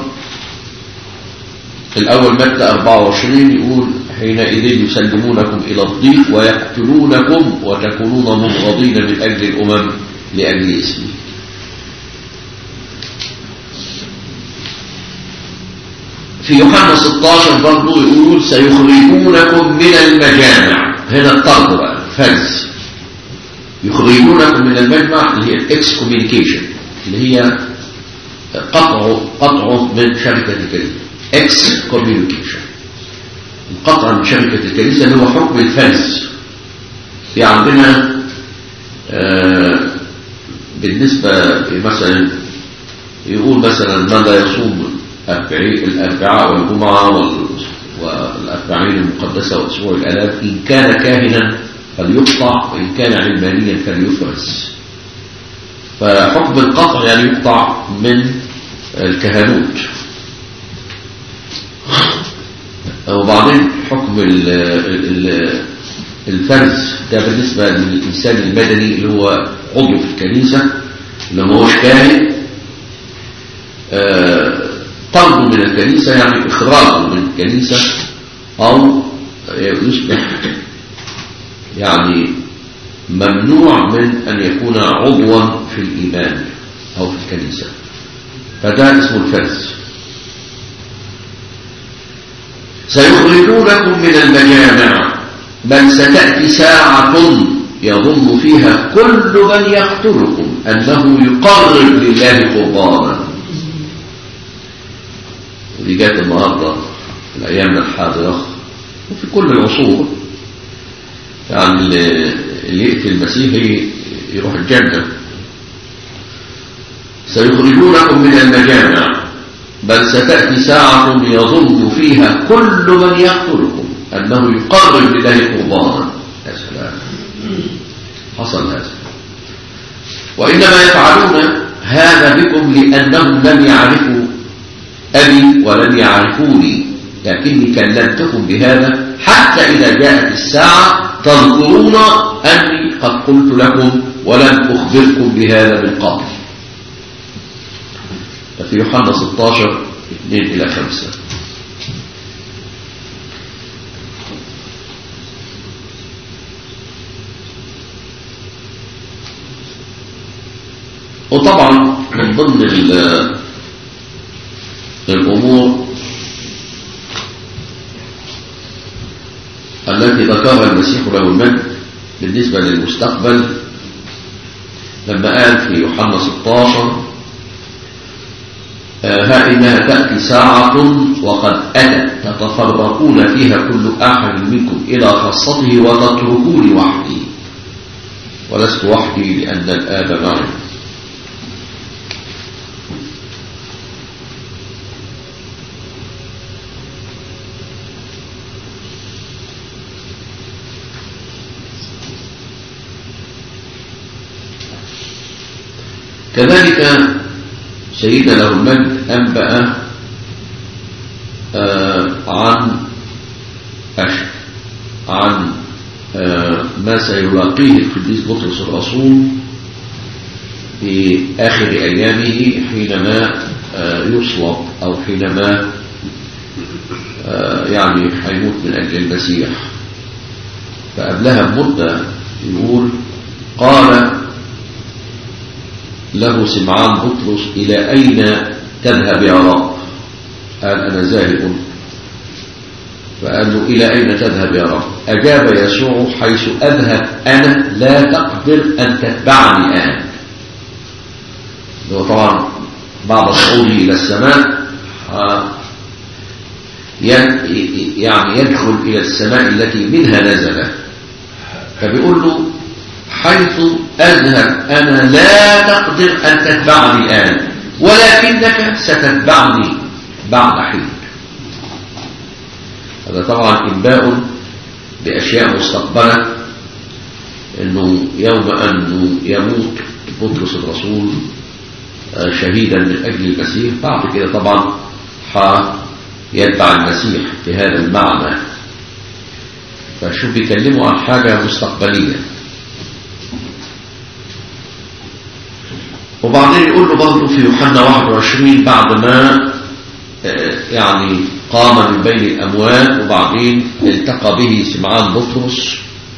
[SPEAKER 1] الأول متى 24 يقول حينئذ يسلمونكم إلى الضيق ويقتلونكم وتكونون مبغضين من أجل الأمم لأجل اسمي في يوحنا 16 برضه يقول سيخرجونكم من المجامع هنا الطرد بقى فلس يخرجونكم من المجمع اللي هي الاكس كوميونيكيشن اللي هي قطعه قطعه من شركة الكنيسة اكس كوميونيكيشن القطع من شركة الكنيسة اللي هو حكم الفلس في عندنا آه بالنسبة مثلا يقول مثلا من لا يصوم الأربعاء والجمعة والأربعين المقدسة وأسبوع الآلاف إن كان كاهنا فليقطع وإن كان علمانيا فليفرز فحكم القطع يعني يقطع من الكهنوت وبعدين حكم الفرز ده بالنسبة للإنسان المدني اللي هو عضو في الكنيسة اللي ما هوش كاهن طرده من الكنيسة يعني إخراجه من الكنيسة أو يصبح يعني ممنوع من أن يكون عضوا في الإيمان أو في الكنيسة فده اسمه الفرز سيخرجونكم من المجامع بل ستأتي ساعة يظن فيها كل من يقتلكم أنه يقرب لله قربانا ودي جات النهاردة في الأيام الحاضرة وفي كل العصور يعني اللي يأتي المسيح يروح الجنة سيخرجونكم من المجامع بل ستأتي ساعة يظن فيها كل من يقتلكم أنه يقرب لله قربانا يا سلام حصل هذا وإنما يفعلون هذا بكم لأنهم لم يعرفوا أبي ولم يعرفوني لكني كلمتكم بهذا حتى إذا جاءت الساعة تذكرون أني قد قلت لكم ولم أخبركم بهذا من قبل في يوحنا 16 2 إلى 5 وطبعا من ضمن الأمور التي ذكرها المسيح له المجد بالنسبة للمستقبل لما قال في يوحنا 16 ها إنها تأتي ساعة وقد أتت تتفرقون فيها كل أحد منكم إلى خاصته وتتركوني وحدي ولست وحدي لأن الآب معي كذلك سيدنا له المجد أنبأ آه عن أشك عن آه ما سيلاقيه القديس بطرس الرسول في آخر أيامه حينما آه يصلب أو حينما يعني حيموت من أجل المسيح فقبلها بمدة يقول قال له سمعان بطرس إلى أين تذهب يا رب قال أنا ذاهب فقال له إلى أين تذهب يا رب أجاب يسوع حيث أذهب أنا لا تقدر أن تتبعني الآن هو طبعا بعد صعوده إلى السماء يعني يدخل إلى السماء التي منها نزل فبيقول له حيث أذهب أنا لا تقدر أن تتبعني الآن ولكنك ستتبعني بعد حين هذا طبعا إنباء بأشياء مستقبلة أنه يوم أنه يموت بطرس الرسول شهيدا من أجل المسيح بعد كده طبعا يتبع المسيح في هذا المعنى فشوف بيكلموا عن حاجة مستقبلية وبعدين يقول له برضه في يوحنا 21 بعد ما يعني قام من بين الأموات وبعدين التقى به سمعان بطرس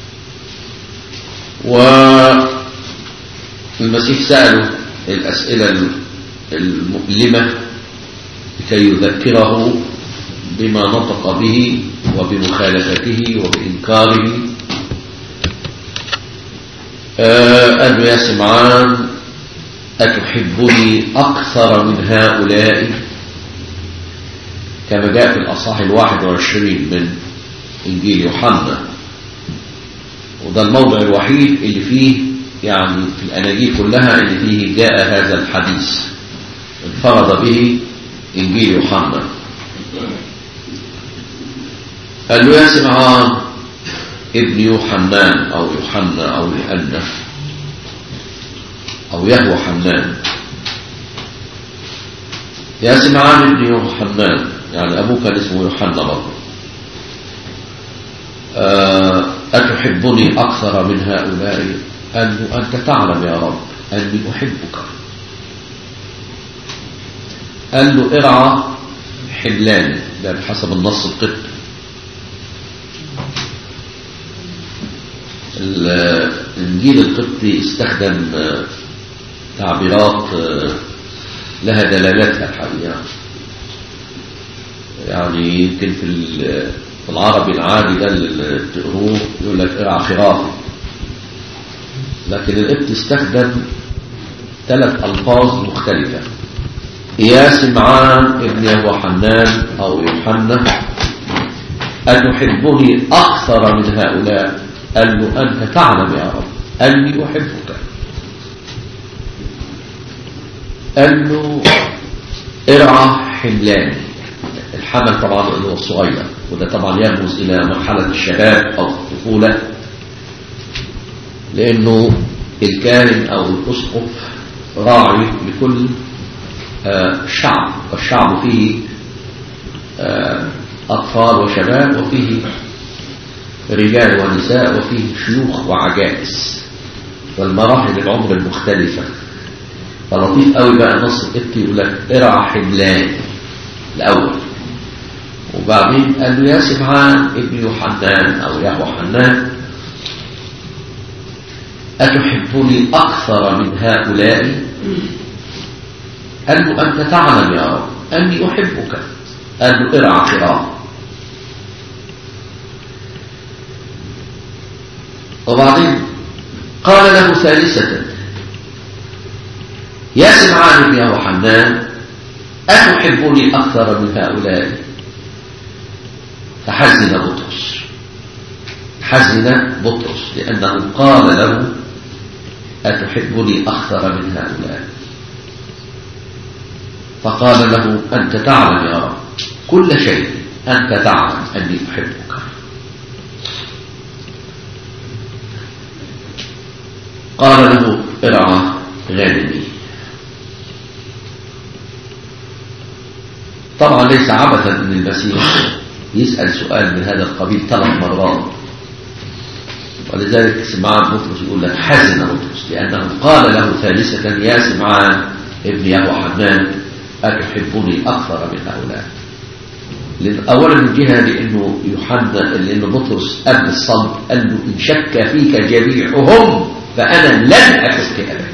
[SPEAKER 1] والمسيح سأله الأسئلة المؤلمة لكي يذكره بما نطق به وبمخالفته وبإنكاره قال له يا سمعان أتحبني أكثر من هؤلاء كما جاء في الأصحاح الواحد وعشرين من إنجيل يوحنا وده الموضع الوحيد اللي فيه يعني في الأناجيل كلها اللي فيه جاء هذا الحديث انفرد به إنجيل يوحنا قال له يا سمعان ابن يوحنان أو يوحنا أو يؤنى أو يهوى حنان يا سمعان ابن يوحنان يعني أبوه كان اسمه يوحنا برضه أتحبني أكثر من هؤلاء أن أنت تعلم يا رب أني أحبك قال له ارعى حملان ده بحسب النص القبطي الانجيل القبطي استخدم تعبيرات لها دلالاتها الحقيقه يعني يمكن في في العربي العادي ده اللي تقروه يقول لك ارعى خرافه لكن القبط استخدم ثلاث الفاظ مختلفه يا سمعان ابن يوحنان او يوحنا أتحبني أكثر من هؤلاء قال له أنت تعلم يا رب أني أحبك قال له ارعى حملاني الحمل طبعا اللي هو الصغير وده طبعا يرمز إلى مرحلة الشباب أو الطفولة لأنه الكاهن أو الأسقف راعي لكل شعب والشعب فيه أطفال وشباب وفيه رجال ونساء وفيه شيوخ وعجائز والمراحل العمر المختلفة فلطيف قوي بقى نص القبطي يقول لك ارعى حملان الأول وبعدين قال له يا سمعان ابن يوحنان أو يا يوحنان أتحبني أكثر من هؤلاء قال له أنت تعلم يا رب أني أحبك قال له ارعى خرافه وبعدين قال له ثالثة يا سمعان بن يوحنان أتحبني أكثر من هؤلاء فحزن بطرس حزن بطرس لأنه قال له أتحبني أكثر من هؤلاء فقال له أنت تعلم يا رب كل شيء أنت تعلم أني أحبك قال له ارعى غانمي طبعا ليس عبثا ان المسيح يسأل سؤال من هذا القبيل ثلاث مرات ولذلك سمعان بطرس يقول لك حزن بطرس لأنه قال له ثالثة يا سمعان ابن يوحنان أتحبني أكثر من هؤلاء أولا من جهة لأنه يوحنا لأن بطرس قبل الصلب قال له إن شك فيك جميعهم فأنا لن أشك أبدا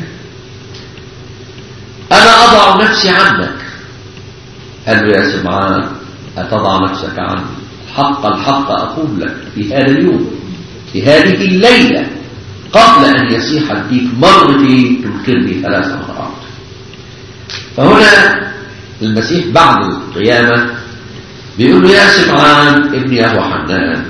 [SPEAKER 1] أنا أضع نفسي عنك قال له يا سمعان أتضع نفسك عني حق الحق أقول لك في هذا اليوم في هذه الليلة قبل أن يصيح الديك مرتي تنكرني ثلاث مرات فهنا المسيح بعد القيامة بيقول له يا سمعان ابن يوحنان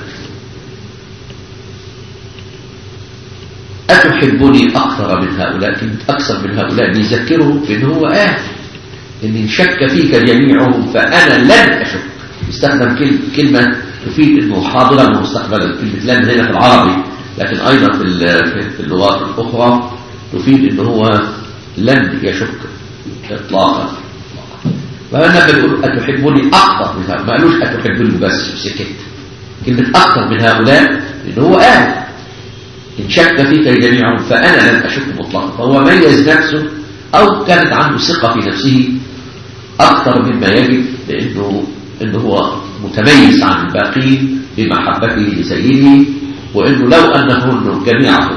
[SPEAKER 1] أتحبني أكثر من هؤلاء كنت أكثر من هؤلاء بيذكره بأن هو آه إن شك فيك جميعهم فأنا لن أشك استخدم كلمة تفيد أنه حاضرا ومستقبلا كلمة لن هنا في العربي لكن أيضا في في اللغات الأخرى تفيد أنه هو لن يشك إطلاقا فأنا بقول أتحبني أكثر من هؤلاء ما قالوش أتحبني بس وسكت كلمة أكثر من هؤلاء لأنه هو قال إن شك فيك جميعهم فأنا لن أشك مطلقا فهو ميز نفسه أو كانت عنده ثقة في نفسه أكثر مما يجب لأنه إنه هو متميز عن الباقين بمحبته لسيده وإنه لو أنهم جميعهم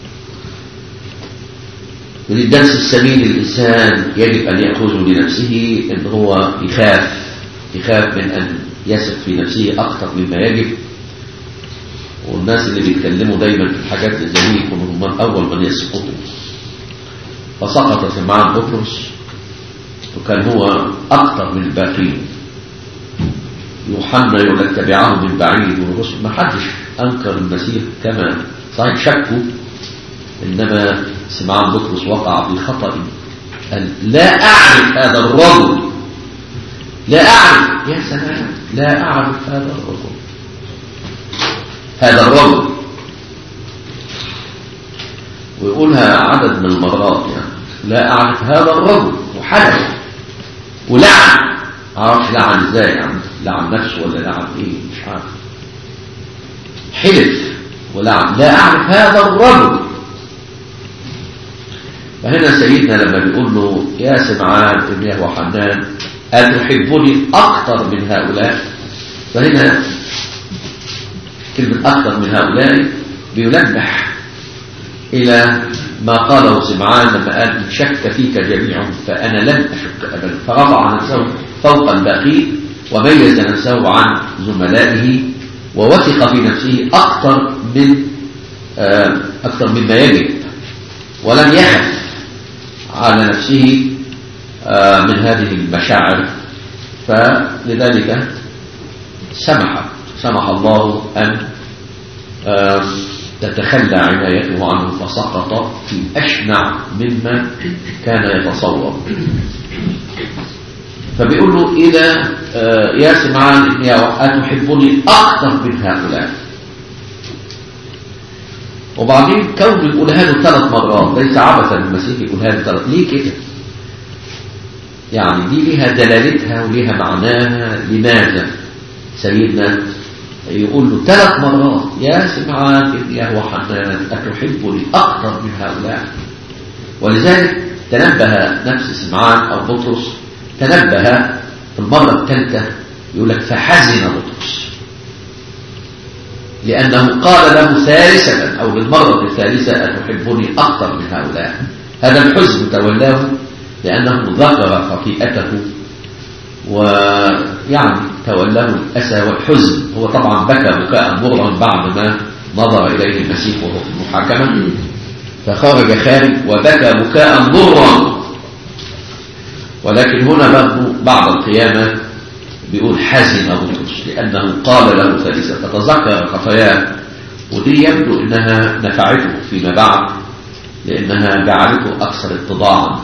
[SPEAKER 1] من الدرس السمين الإنسان يجب أن يأخذه لنفسه إن هو يخاف يخاف من أن يثق في نفسه أكثر مما يجب والناس اللي بيتكلموا دايما في الحاجات اللي زي دي يكونوا هم أول من يسقطوا فسقط سمعان بطرس وكان هو أكثر من الباقين يوحنا يقول لك تبعه من بعيد والرسل ما حدش أنكر المسيح كما صحيح شكوا إنما سمعان بطرس وقع في خطأ قال لا أعرف هذا الرجل لا أعرف يا سلام لا أعرف هذا الرجل هذا الرجل ويقولها عدد من المرات يعني لا أعرف هذا الرجل وحلف ولعن عارف لعن ازاي يعني لعن نفسه ولا لعن ايه مش عارف حلف ولعن لا أعرف هذا الرجل فهنا سيدنا لما بيقول له يا سمعان ابن يهوى حنان أتحبني أكثر من هؤلاء فهنا كلمة أكثر من هؤلاء بيلمح إلى ما قاله سمعان لما قال إن شك فيك جميعهم فأنا لن أشك أبدا فرفع نفسه فوق الباقين وميز نفسه عن زملائه ووثق في نفسه أكثر من أكثر مما يجب ولم يخف على نفسه من هذه المشاعر فلذلك سمح سمح الله أن تتخلى عنايته عنه فسقط في أشنع مما كان يتصور فبيقول له إذا يا سمعان يا أتحبني أكثر من هؤلاء وبعدين كون يقولها له ثلاث مرات ليس عبثا المسيح يقولها له ثلاث ليه كده يعني دي ليها دلالتها وليها معناها لماذا سيدنا يقول له ثلاث مرات يا سمعان ابن يهوى حنان أتحبني أكثر من هؤلاء ولذلك تنبه نفس سمعان أو بطرس تنبه في المرة الثالثة يقول لك فحزن بطرس لأنه قال له ثالثة أو للمرة الثالثة أتحبني أكثر من هؤلاء هذا الحزن تولاه لأنه ذكر خطيئته ويعني تولاه الأسى والحزن هو طبعا بكى بكاء مرا بعد ما نظر إليه المسيح وهو في المحاكمة فخرج خارج وبكى بكاء مرا ولكن هنا برضه بعد القيامة بيقول حزن بطرس لأنه قال له ثالثة فتذكر خطاياه ودي يبدو أنها نفعته فيما بعد لأنها جعلته أكثر اتضاعا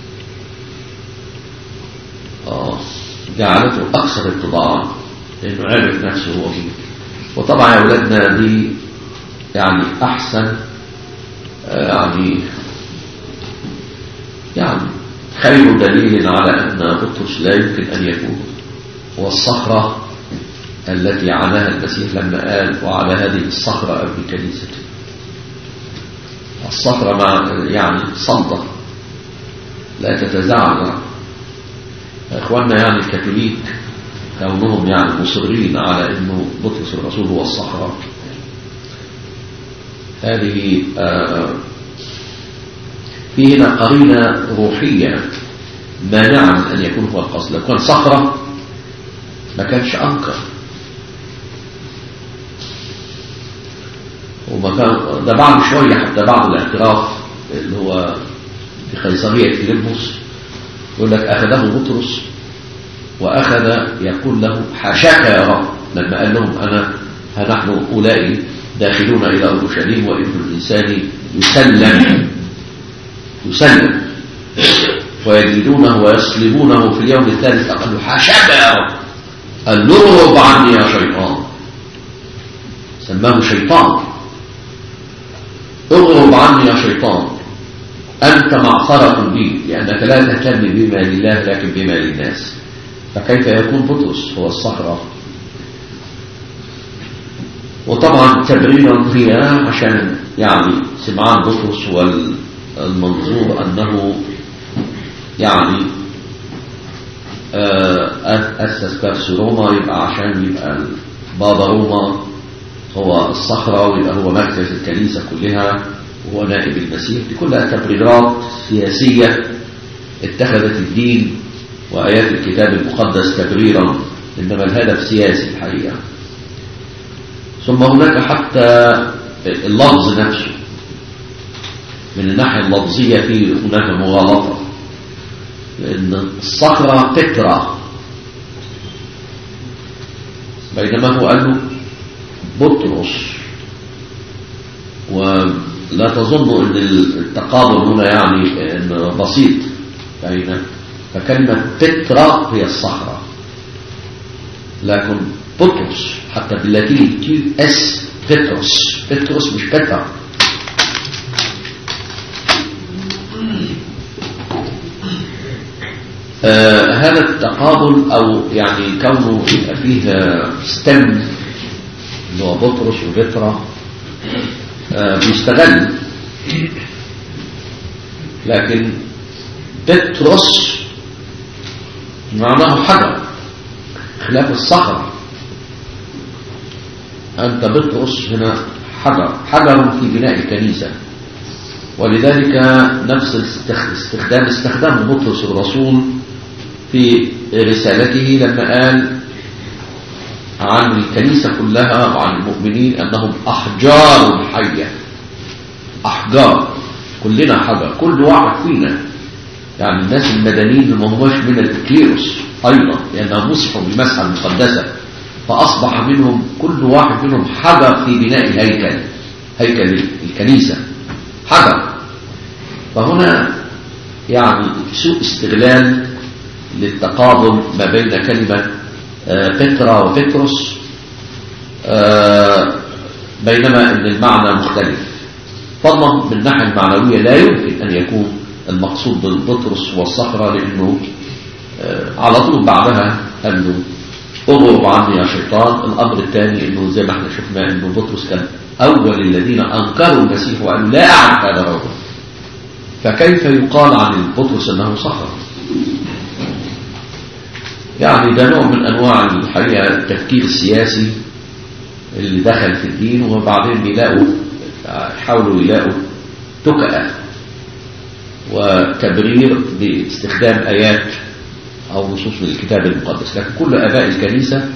[SPEAKER 1] آه جعلته أكثر اتضاعا لأنه عرف نفسه هو مين وطبعا يا أولادنا دي يعني أحسن يعني يعني خير دليل على أن بطرس لا يمكن أن يكون هو الصخرة التي عناها المسيح لما قال وعلى هذه الصخرة أبني كنيستي الصخرة مع يعني صلدة لا تتزعزع اخواننا يعني الكاثوليك كونهم يعني مصرين على انه بطرس الرسول هو الصخرة هذه آه في هنا قرينة روحية مانعة من أن يكون هو القصد لو كان صخرة ما كانش أنكر وما كان ده بعد شوية حتى بعد الاعتراف اللي هو في قيصرية فيلبس يقول لك أخذه بطرس وأخذ يقول له حاشاك يا رب لما قال لهم أنا ها نحن أولئك داخلون إلى أورشليم وابن الإنسان يسلم يسلم ويجلدونه ويصلبونه في اليوم الثالث قال له حاشاك يا رب قال له اغرب عني يا شيطان سماه شيطان اغرب عني يا شيطان أنت معصرة بي لأنك لا تهتم بما لله لكن بما للناس فكيف يكون بطرس هو الصخرة وطبعا تبريرا هي عشان يعني سمعان بطرس والمنظور أنه يعني أسس كرس روما يبقى عشان يبقى بابا روما هو الصخرة ويبقى هو مركز الكنيسة كلها وهو نائب المسيح دي كلها تبريرات سياسية اتخذت الدين وآيات الكتاب المقدس تبريرا إنما الهدف سياسي الحقيقة ثم هناك حتى اللفظ نفسه من الناحية اللفظية في هناك مغالطة لأن الصخرة تكرى بينما هو قال له بطرس ولا تظن أن التقابل هنا يعني إن بسيط بين فكلمة بترا هي الصخرة لكن بطرس حتى باللاتيني كيو اس بطرس بطرس مش بترا آه هذا التقابل او يعني كونه يبقى فيه ستم اللي هو بطرس وبترا آه بيستغل لكن بطرس معناه حجر خلاف الصخرة أنت بطرس هنا حجر حجر في بناء الكنيسة ولذلك نفس الاستخدام استخدام بطرس الرسول في رسالته لما قال عن الكنيسة كلها وعن المؤمنين أنهم أحجار حية أحجار كلنا حجر كل واحد فينا يعني الناس المدنيين ما هماش من الكليروس أيضا لأنهم مسحوا بالمسحة المقدسة فأصبح منهم كل واحد منهم حجر في بناء الهيكل هيكل الكنيسة حجر فهنا يعني سوء استغلال للتقابل ما بين كلمة بترا وبترس بينما ان المعنى مختلف فضلا من الناحية المعنوية لا يمكن أن يكون المقصود بالبطرس والصخرة لأنه على طول بعدها قال له اغرب عني يا شيطان الأمر الثاني أنه زي ما احنا شفنا أنه بطرس كان أول الذين أنكروا المسيح وقالوا لا أعرف هذا الرجل فكيف يقال عن بطرس أنه صخرة يعني ده نوع من أنواع الحقيقة التفكير السياسي اللي دخل في الدين وبعدين بيلاقوا يحاولوا يلاقوا تكأة وتبرير باستخدام آيات أو نصوص من الكتاب المقدس لكن كل آباء الكنيسة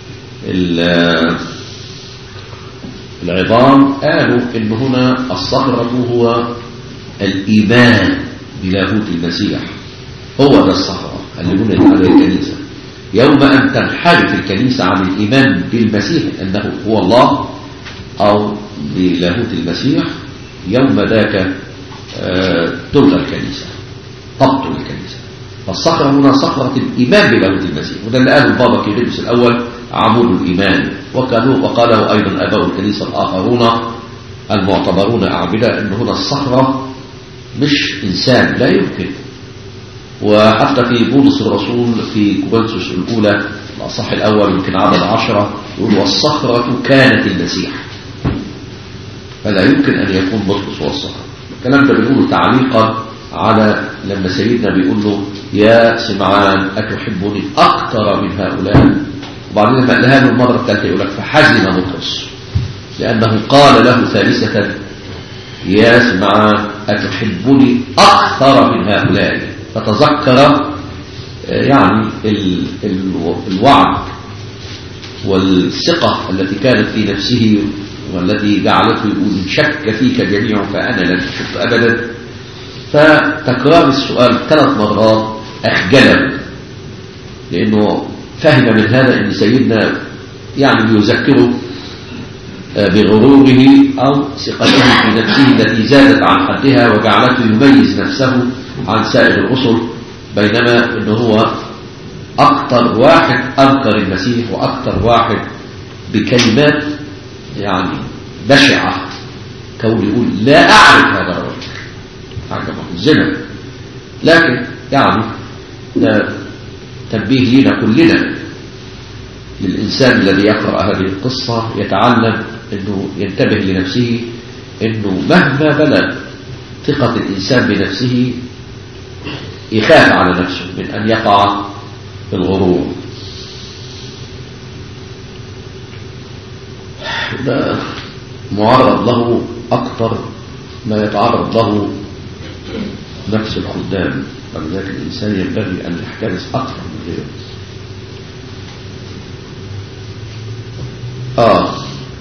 [SPEAKER 1] العظام قالوا إن هنا الصخرة هو الإيمان بلاهوت المسيح هو ده الصخرة اللي بنيت عليه الكنيسة يوم أن تنحرف الكنيسة عن الإيمان بالمسيح أنه هو الله أو بلاهوت المسيح يوم ذاك تلغى الكنيسة تبطل الكنيسة فالصخرة هنا صخرة الإيمان بلاهوت المسيح وده اللي قاله البابا كيرلس الأول عمود الإيمان وكانوا وقاله أيضا أباء الكنيسة الآخرون المعتبرون أعبداء أن هنا الصخرة مش إنسان لا يمكن وحتى في بولس الرسول في كوبنسوس الأولى الأصح الأول يمكن عدد عشرة يقول والصخرة كانت المسيح فلا يمكن أن يكون بطرس هو الصخرة الكلام ده بنقوله تعليقا على لما سيدنا بيقول له يا سمعان أتحبني أكثر من هؤلاء وبعدين لما قالها له المرة الثالثة يقول لك فحزن بطرس لأنه قال له ثالثة يا سمعان أتحبني أكثر من هؤلاء فتذكر يعني ال ال الوعد والثقة التي كانت في نفسه والتي جعلته يقول شك فيك جميع فأنا لن أشك أبدا فتكرار السؤال ثلاث مرات أخجله لأنه فهم من هذا أن سيدنا يعني يذكره بغروره أو ثقته في نفسه التي زادت عن حدها وجعلته يميز نفسه عن سائر الرسل بينما انه هو اكتر واحد انكر المسيح واكتر واحد بكلمات يعني بشعة كون يقول لا اعرف هذا الرجل حاجة محزنة لكن يعني ده تنبيه لنا كلنا للإنسان الذي يقرأ هذه القصة يتعلم أنه ينتبه لنفسه أنه مهما بلغ ثقة الإنسان بنفسه يخاف على نفسه من أن يقع في الغرور ده معرض له أكثر ما يتعرض له نفس الخدام ولذلك الإنسان ينبغي أن يحترس أكثر من غيره آه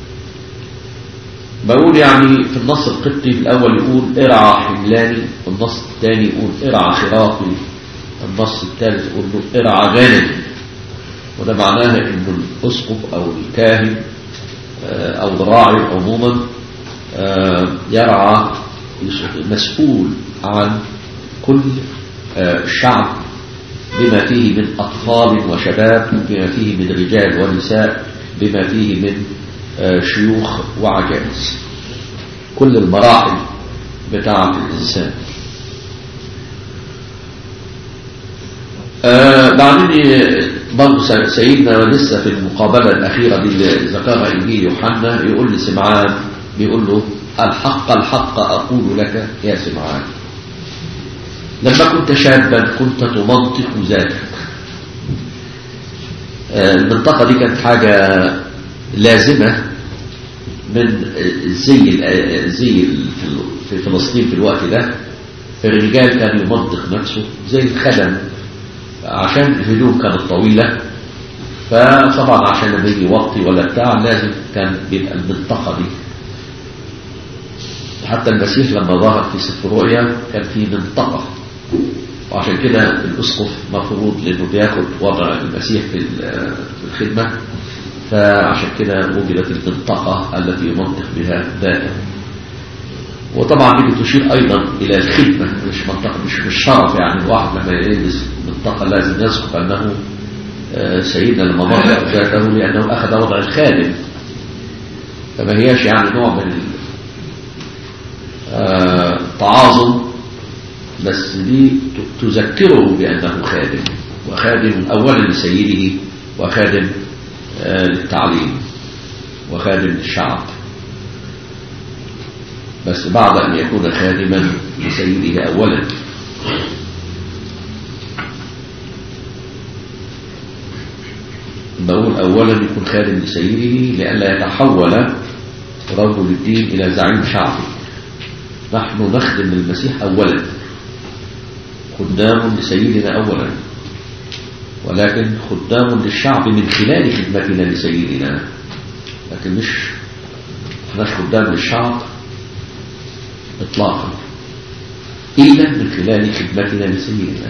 [SPEAKER 1] بقول يعني في النص القبطي الأول يقول ارعى حملاني والنص الثاني يقول ارعى خرافي النص الثالث يقول له ارعى غنمي وده معناها انه الاسقف او الكاهن او الراعي عموما يرعى مسؤول عن كل الشعب بما فيه من أطفال وشباب بما فيه من رجال ونساء بما فيه من شيوخ وعجائز كل المراحل بتاعة الإنسان آه بعدين برضه سيدنا لسه في المقابلة الأخيرة دي اللي ذكرها إنجيل يوحنا يقول لسمعان بيقول له الحق الحق أقول لك يا سمعان لما كنت شابا كنت تمنطق ذاتك آه المنطقة دي كانت حاجة لازمة من زي زي في فلسطين في الوقت ده الرجال كان يمنطق نفسه زي الخدم عشان الهدوم كانت طويلة فطبعا عشان لما يجي يوطي ولا بتاع لازم كان بيبقى المنطقة دي حتى المسيح لما ظهر في سفر رؤيا كان في منطقة وعشان كده الأسقف مفروض لأنه بياخد وضع المسيح في الخدمة فعشان كده وجدت المنطقة التي يمنطق بها ذاته وطبعا دي بتشير أيضا إلى الخدمة مش منطقة مش مش شرف يعني الواحد لما يلبس منطقة لازم يذكر أنه سيدنا لما منطق ذاته لأنه أخذ وضع الخادم فما هياش يعني نوع من التعاظم بس دي تذكره بأنه خادم وخادم أولا لسيده وخادم للتعليم وخادم للشعب بس بعد أن يكون خادما لسيده أولا بقول أولا يكون خادم لسيده لئلا يتحول رجل الدين إلى زعيم شعبي نحن نخدم المسيح أولا خدام لسيدنا أولا ولكن خدام للشعب من خلال خدمتنا لسيدنا لكن مش احناش خدام للشعب اطلاقا الا من خلال خدمتنا لسيدنا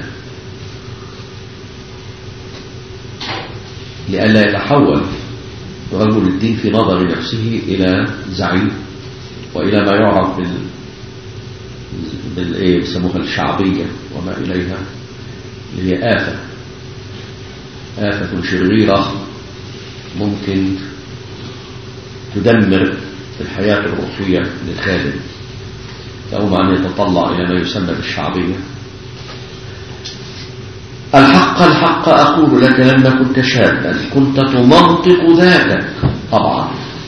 [SPEAKER 1] لئلا يتحول رجل الدين في نظر نفسه الى زعيم والى ما يعرف بال بالايه بيسموها الشعبيه وما اليها اللي هي افه آفة شريرة ممكن تدمر الحياة الروحية للخادم يوم أن يتطلع إلى ما يسمى بالشعبية الحق الحق أقول لك لما كنت شابا كنت تمنطق ذاتك طبعا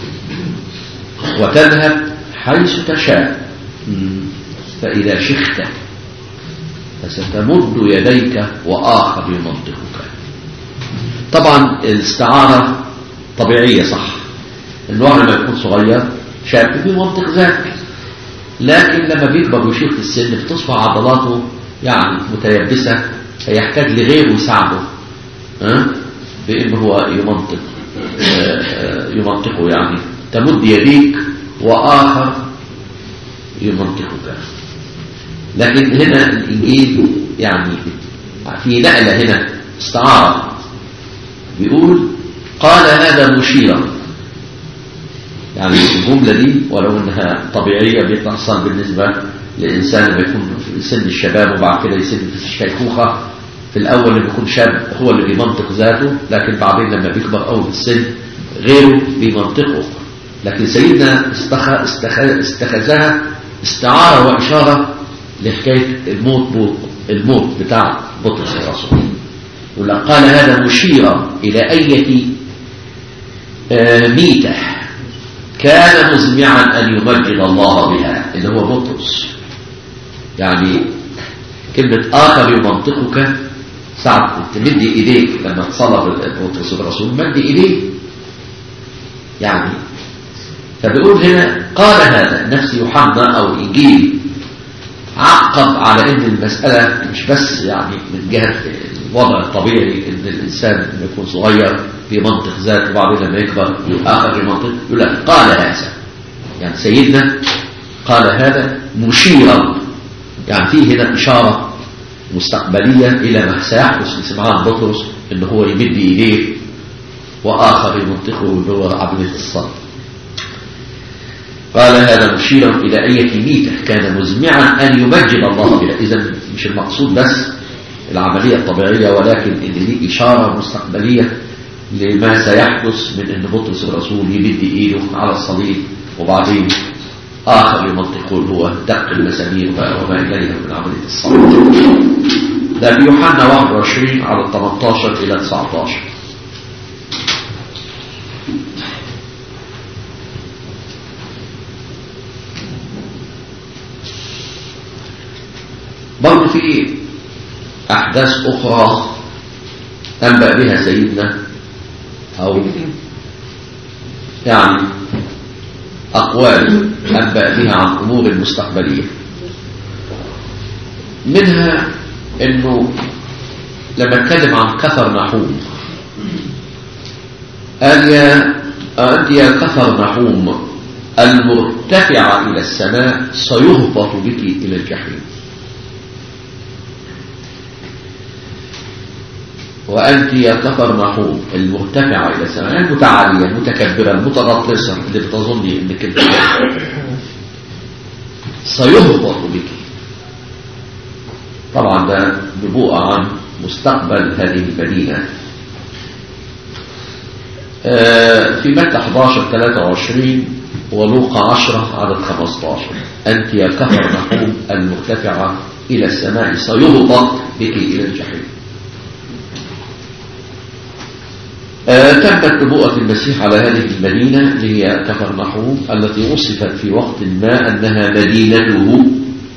[SPEAKER 1] وتذهب حيث تشاء فإذا شخت فستمد يديك وآخر يمنطقك طبعا الاستعارة طبيعية صح النوع لما يكون صغير شاب في منطق ذاتي لكن لما بيكبر ويشيخ في السن بتصبح عضلاته يعني متيبسة فيحتاج لغيره يساعده ها بأن هو يمنطق يمنطقه يعني تمد يديك وآخر يمنطقك لكن هنا الإنجيل يعني في نقلة هنا استعارة بيقول قال هذا مشيرا يعني الجملة دي ولو انها طبيعية بتحصل بالنسبة لإنسان لما يكون في سن الشباب وبعد كده يسن في الشيخوخة في الأول اللي بيكون شاب هو اللي بيمنطق ذاته لكن بعدين لما بيكبر أول في السن غيره بيمنطقه لكن سيدنا استخذها استعارة وإشارة لحكاية الموت الموت بتاع بطرس الرسول قال هذا مشيرا إلى أية ميتة كان مزمعا أن يمجد الله بها اللي هو بطرس يعني كلمة آخر يمنطقك ساعة تمد إيديك لما تصلى بطرس الرسول مد إيديه يعني فبيقول هنا قال هذا نفس يوحنا أو إنجيل عقب على ان المسألة مش بس يعني من جهة الوضع الطبيعي ان الانسان لما يكون صغير في منطق ذات وبعدين لما يكبر اخر في منطق يقول لك قال هذا يعني سيدنا قال هذا مشيرا يعني فيه هنا اشارة مستقبلية الى ما سيحدث لسمعان بطرس ان هو يمد ايديه واخر يمنطقه اللي هو عملية الصلب قال هذا مشيرا إلى أية ميتة كان مزمعا أن يمجد الله بها إذا مش المقصود بس العملية الطبيعية ولكن ان دي اشارة مستقبلية لما سيحدث من ان بطرس الرسول يمد ايده على الصليب وبعدين اخر يمنطقون هو دق المسامير وما اليه من عملية الصليب ده في يوحنا 21 على 18 الى 19 برضه في أحداث أخرى أنبأ بها سيدنا أو يعني أقوال أنبأ بها عن أمور المستقبلية منها أنه لما اتكلم عن كثر نحوم قال يا أنت يا كثر نحوم المرتفعة إلى السماء سيهبط بك إلى الجحيم وأنت يا كفر نحوم المرتفعة إلى السماء المتعالية المتكبرة المتغطرسة اللي بتظني أنك انت سيهبط بك طبعا ده نبوءة عن مستقبل هذه المدينة في متى 11 23 ولوقا 10 عدد 15 أنت يا كفر نحوم المرتفعة إلى السماء سيهبط بك إلى الجحيم آه تمت نبوءة المسيح على هذه المدينة اللي هي كفر نحوم التي وصفت في وقت ما أنها مدينته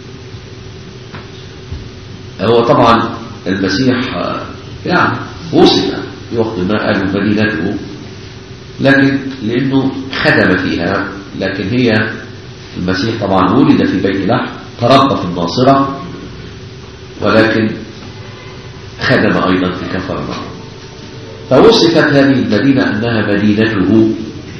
[SPEAKER 1] هو طبعا المسيح آه يعني وصف في وقت ما قالوا مدينته لكن لأنه خدم فيها لكن هي المسيح طبعا ولد في بيت لحم تربى في الناصرة ولكن خدم أيضا في كفر نحوم فوصفت هذه المدينة أنها مدينته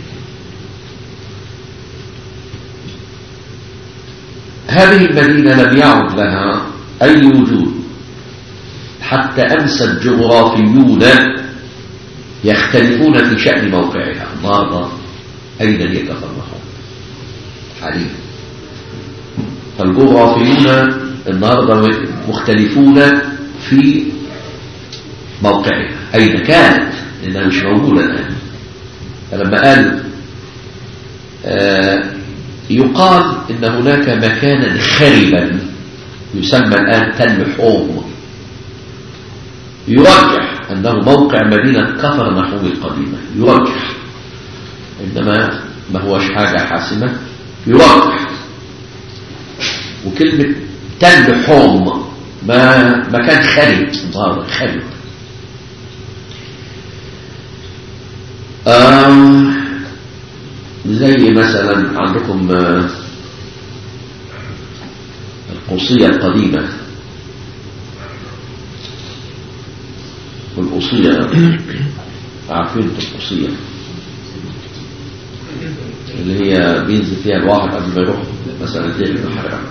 [SPEAKER 1] هذه المدينة لم يعد لها أي وجود حتى أمسى الجغرافيون يختلفون في شأن موقعها النهارده أين هي كفر نحوم حاليا فالجغرافيون النهارده مختلفون في موقعها أين كانت لأنها مش موجودة الآن فلما قال آه يقال إن هناك مكانا خربا يسمى الآن تل حوم يرجح أنه موقع مدينة كفر نحوم القديمة يرجح إنما ما هوش حاجة حاسمة يرجح وكلمة تل حوم ما مكان خرب النهارده خرب آه زي مثلا عندكم آه القوصية القديمة والقوصية عارفين القوصية اللي هي بينزل فيها الواحد قبل ما يروح مثلا دير المحرم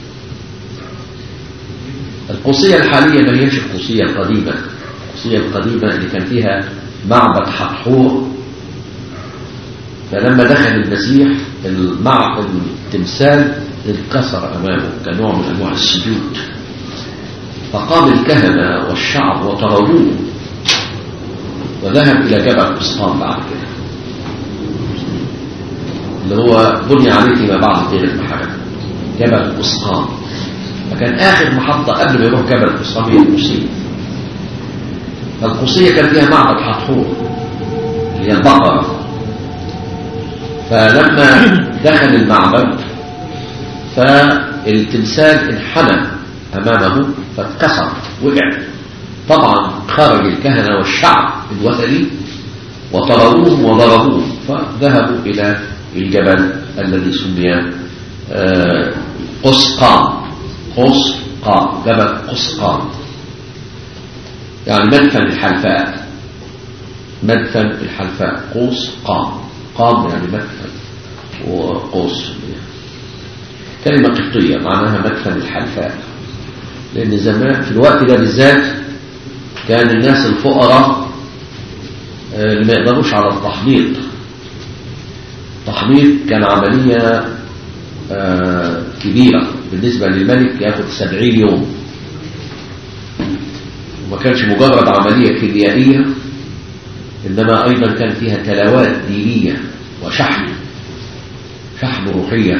[SPEAKER 1] القوصية الحالية ما هيش القوصية القديمة القوصية القديمة اللي كان فيها معبد حتحور فلما دخل المسيح المع التمثال انكسر امامه كنوع من انواع السجود فقام الكهنه والشعب وطردوه وذهب الى جبل قسطام بعد كده اللي هو بني عليه فيما بعد دير المحرم جبل قسطام فكان اخر محطه قبل ما يروح جبل قسطام هي القوسيه فالقوسيه كان فيها معبد حتحور اللي هي البقره فلما دخل المعبد فالتمثال انحنى أمامه فاتكسر وقع طبعا خرج الكهنة والشعب الوثني وطردوهم وضربوهم فذهبوا إلى الجبل الذي سمي قسقام قسقام جبل قسقام يعني مدفن الحلفاء مدفن الحلفاء قسقام قام يعني مدفن وقوس كلمة قبطية معناها مدفن الحلفاء لأن زمان في الوقت ده بالذات كان الناس الفقراء اللي ما يقدروش على التحنيط التحنيط كان عملية كبيرة بالنسبة للملك ياخد سبعين يوم كانش مجرد عملية كيميائية إنما أيضا كان فيها تلاوات دينية وشحن شحن روحية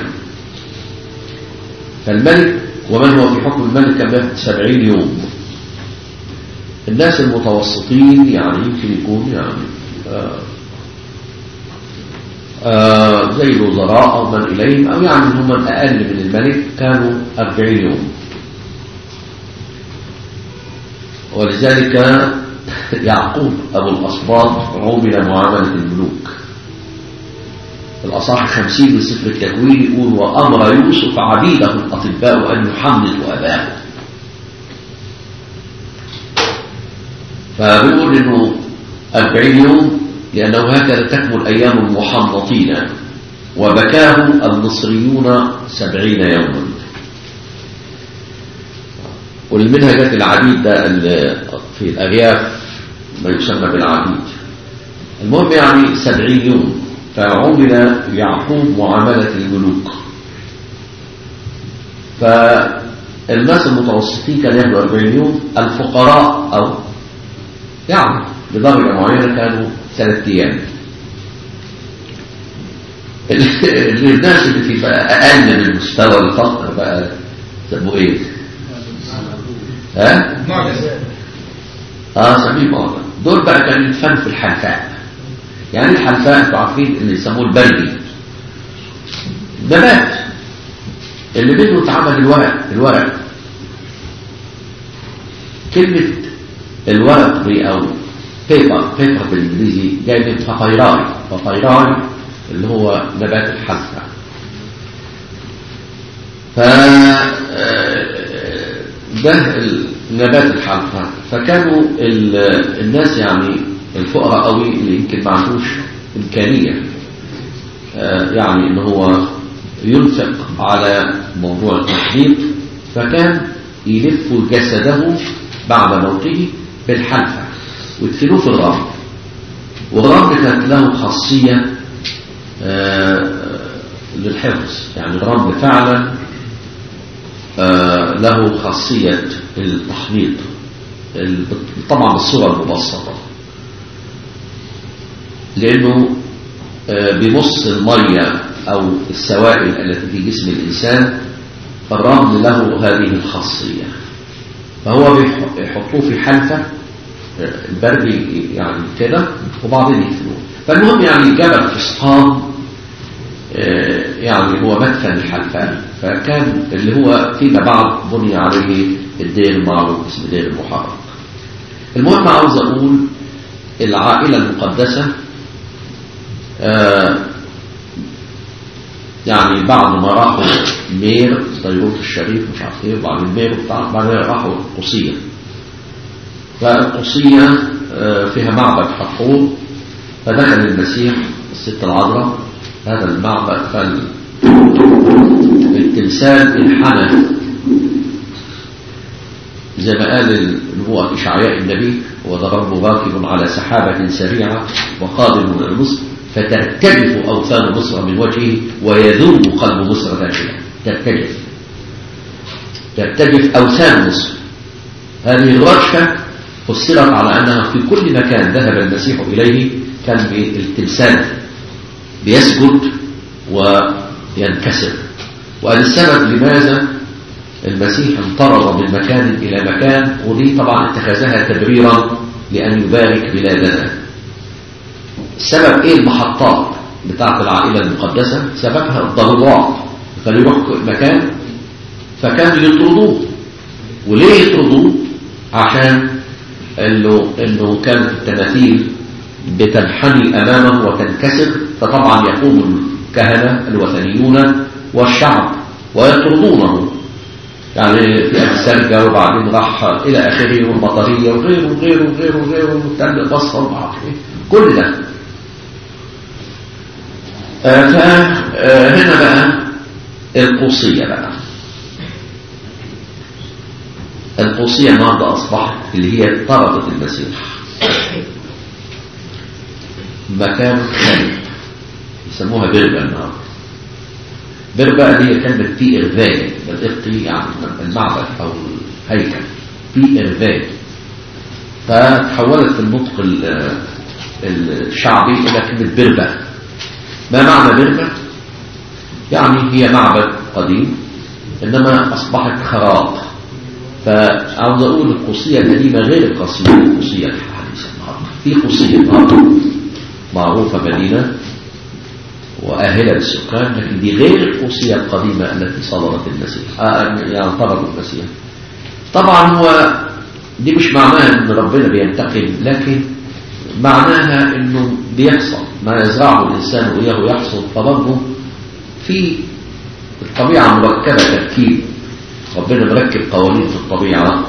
[SPEAKER 1] فالملك ومن هو في حكم الملك كان بياخد سبعين يوم الناس المتوسطين يعني يمكن يكون يعني آه آه زي الوزراء أو من إليهم أو يعني هم أقل من الملك كانوا أربعين يوم ولذلك يعقوب أبو الأصباط عمل معاملة الملوك الأصح خمسين من سفر التكوين يقول وأمر يوسف عبيده الأطباء أن يحملوا أباه فبيقول إنه أربعين يوم لأنه هكذا تكمل أيام المحنطين وبكاه المصريون سبعين يوما والمنها جت العبيد ده في الأرياف ما يسمى بالعبيد المهم يعني سبعين يوم فعمل يعقوب معاملة الملوك فالناس المتوسطين كانوا ياخدوا 40 يوم الفقراء أو يعني بدرجة معينة كانوا ثلاث أيام الناس اللي في أقل من مستوى الفقر بقى سموه إيه؟ ها؟ اه سميه معجم دول بقى كانوا يدفنوا في الحلفاء يعني الحلفاء انتوا عارفين اللي يسموه البردي نبات اللي منه اتعمل الورق الورق كلمة الورق دي او بيبر بيبر بالانجليزي جاي من بابايراي بابايراي اللي هو نبات الحلفاء ف ده نبات الحلفاء فكانوا الناس يعني الفقراء قوي اللي يمكن ما عندوش إمكانية آه يعني إن هو ينفق على موضوع التحديد فكان يلف جسده بعد موته بالحلفة ويدفنوه في الرمل والرمل كانت له خاصية آه للحفظ يعني الرمل فعلا آه له خاصية التحنيط طبعا بالصورة المبسطة لأنه بمص المية أو السوائل التي في جسم الإنسان فالرمل له هذه الخاصية فهو بيحطوه في حلفة البرد يعني كده وبعدين يدفنوه فالمهم يعني جبل فسطان يعني هو مدفن الحلفان فكان اللي هو فيما بعد بني عليه الدير المعروف اسم دير المحرق المهم عاوز أقول العائلة المقدسة آه يعني بعد ما راحوا مير بيروت الشريف مش عارف ايه وبعدين مير بتاع بعدين راحوا القصية فالقصية آه فيها معبد حقور فدخل المسيح الست العذراء هذا المعبد فالتمثال انحنى زي ما قال النبوة إشعياء النبي وضرب راكب على سحابة سريعة وقادم من مصر فترتجف أوثان مصر من وجهه ويذوب قلب مصر داخله ترتجف ترتجف أوثان مصر هذه الرجفة فسرت على أنها في كل مكان ذهب المسيح إليه كان التمثال بيسجد وينكسر وهذا السبب لماذا المسيح انطرد من مكان إلى مكان ودي طبعا اتخذها تبريرا لأن يبارك بلادنا السبب ايه المحطات بتاعت العائلة المقدسة سببها الضرورات كانوا يروحوا مكان فكانوا يطردوه وليه يطردوه عشان انه انه كانت التماثيل بتنحني امامه وتنكسر فطبعا يقوم الكهنة الوثنيون والشعب ويطردونه يعني في السرجة وبعدين راح إلى آخره والمطرية وغيره وغيره وغيره وغيره والتل بصر ومعرفش ايه كل ده آه فهنا بقى القوصية بقى القوصية النهاردة أصبحت اللي هي طردت المسيح مكان خالد يسموها بربة النهاردة بربة اللي هي كلمة في إرفاج بالإقطي يعني المعبد أو الهيكل في إرفاج فتحولت في النطق ال- الشعبي إلى كلمة بربة ما معنى بربة؟ يعني هي معبد قديم إنما أصبحت خراب فعاوز أقول القوسية القديمة غير القصية القوسية الحديثة النهارده في قوسية النهارده معروفة مدينة وأهلة للسكان لكن دي غير القوسية القديمة التي صدرت المسيح آه يعني طردوا المسيح طبعا هو دي مش معناها ان ربنا بينتقم لكن معناها انه بيحصل ما يزرعه الانسان وياه يحصل فبرضه في الطبيعه مركبه تركيب ربنا مركب قوانين في الطبيعه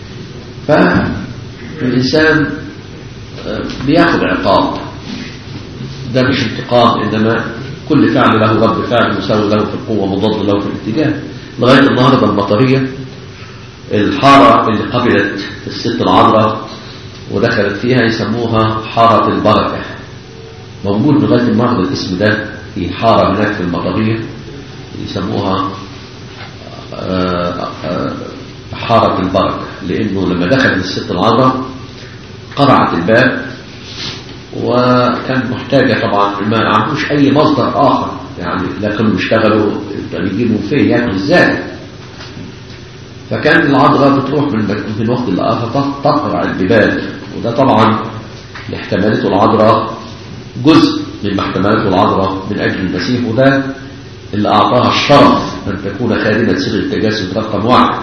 [SPEAKER 1] فالانسان آه، بياخد عقاب ده مش انتقام انما كل فعل له رد فعل مساوي له في القوه مضاد له في الاتجاه لغايه النهارده المطريه الحارة اللي قبلت الست العذراء ودخلت فيها يسموها حارة البركة موجود لغاية النهارده الاسم ده في حارة هناك في المطرية يسموها آه، آه، حارة البركة لأنه لما دخلت الست العذراء قرعت الباب وكان محتاجة طبعا ما عندوش أي مصدر آخر يعني لا كانوا بيشتغلوا كانوا يجيبوا فين ياكلوا ازاي فكان العذراء بتروح من من وقت لآخر تقرع البيبان وده طبعا اللي احتملته العذراء جزء مما احتملته العذراء من أجل المسيح وده اللي أعطاها الشرف أن تكون خادمة سر التجسد رقم واحد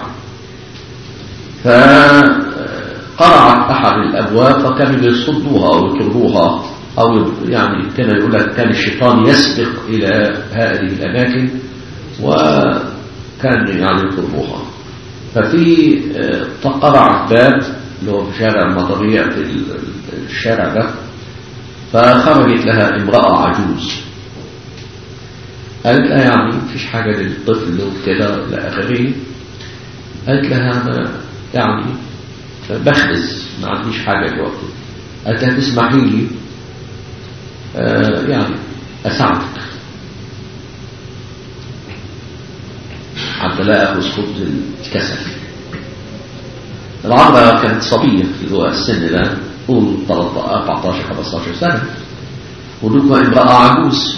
[SPEAKER 1] فقرعت أحد الأبواب فكانوا يصدوها أو يطردوها أو يعني كان يقول لك كان الشيطان يسبق إلى هذه الأماكن وكان يعني يطردوها ففي آه، قرعت باب اللي هو في شارع المطرية في ال- الشارع ده فخرجت لها امرأة عجوز قالت لها يعني مفيش حاجة للطفل وكده إلى آخره قالت لها أنا يعني بخبز ما عنديش حاجة دلوقتي قالت لها تسمحي لي آه، يعني أساعدك حتى لا أخذ خبز الكسل العربة كانت صبية اللي هو السن ده طول 14 15 سنة ودوكا امرأة عجوز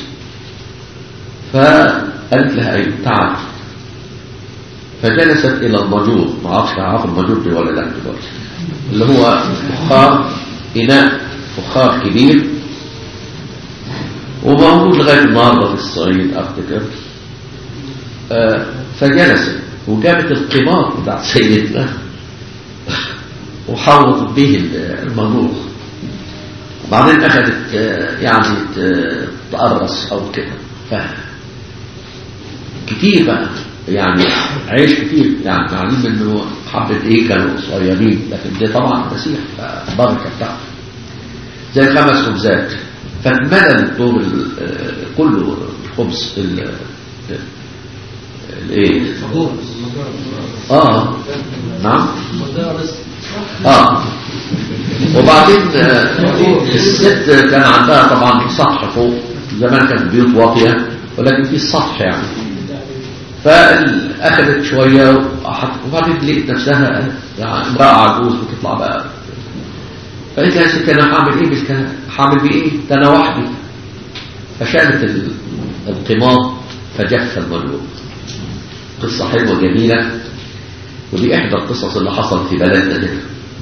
[SPEAKER 1] فقالت لها أيوة تعال فجلست إلى المجور ما اعرفش تعرف المجور دي ولا لا دلوقتي اللي هو فخار إناء فخار كبير وموجود لغاية النهاردة في الصعيد أفتكر آه، فجلست وجابت القمار بتاع سيدنا وحوطت به المنوخ وبعدين أخذت آه، يعني ت- تقرص أو كده ف كتير بقى يعني عيش كتير يعني معلوم انه حبة ايه كانوا صغيرين لكن ده طبعا مسيح بركة بتاعته زي خمس خبزات فاتملى الدور ال- آه، كله الخبز ال- الايه اه نعم اه وبعدين آه، الست كان عندها طبعا سطح فوق زمان كانت بيوت واطيه ولكن في السطح يعني فاخذت شويه وحط- وبعدين لقيت نفسها يعني امراه عجوز بتطلع بقى فقلت لها يا ست انا هعمل ايه بالكلام هعمل بيه ايه ده انا وحدي فشالت ال- القمار فجف المولود قصة حلوة جميلة ودي إحدى القصص اللي حصلت في بلدنا هنا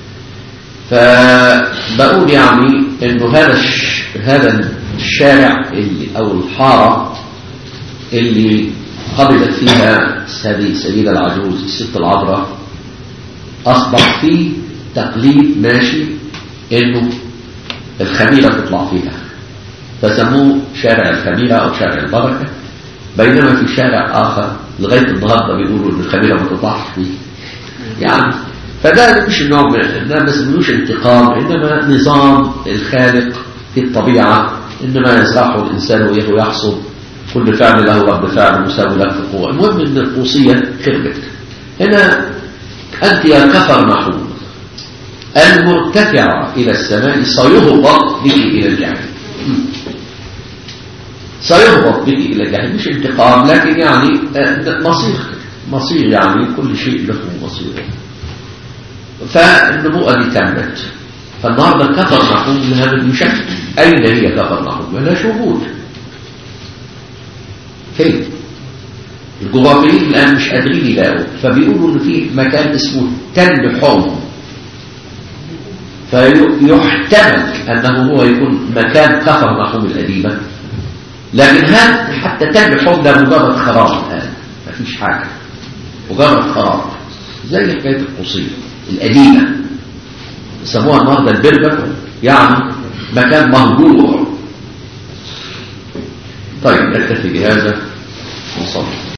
[SPEAKER 1] فبقول يعني إنه هذا الش... هذا الشارع اللي أو الحارة اللي قبلت فيها هذه السيدة العجوز الست العذراء أصبح فيه تقليد ماشي إنه الخميرة تطلع فيها فسموه شارع الخميرة أو شارع البركة بينما في شارع آخر لغاية النهاردة بيقولوا إن الخميرة ما تطلعش فيه يعني فده مش نوع من ده ما اسمهوش انتقام إنما نظام الخالق في الطبيعة إنما يزرعه الإنسان ويه يحصد كل فعل له رد فعل مساوي له في القوة المهم إن القوسية خربت هنا أنت يا كفر محمود المرتفع إلى السماء سيهبط بك إلى الجحيم سيهبط بك إلى الجحيم مش انتقام لكن يعني آه، مصير مصير يعني كل شيء له مصير فالنبوءة دي تمت فالنهارده كفر نحوم لها بالمشكل اين هي كفر نحوم ملهاش وجود فين الجغرافيين الان مش قادرين يلاقوا فبيقولوا ان في مكان اسمه تل حوم فيحتمل انه هو يكون مكان كفر نحوم القديمه لكن هل حتى تل حوم ده مجرد خراب الان مفيش حاجه مجرد خراب زي حكايه القصير القديمه يسموها النهارده البربر يعني مكان مهجور طيب نكتفي بهذا وصلي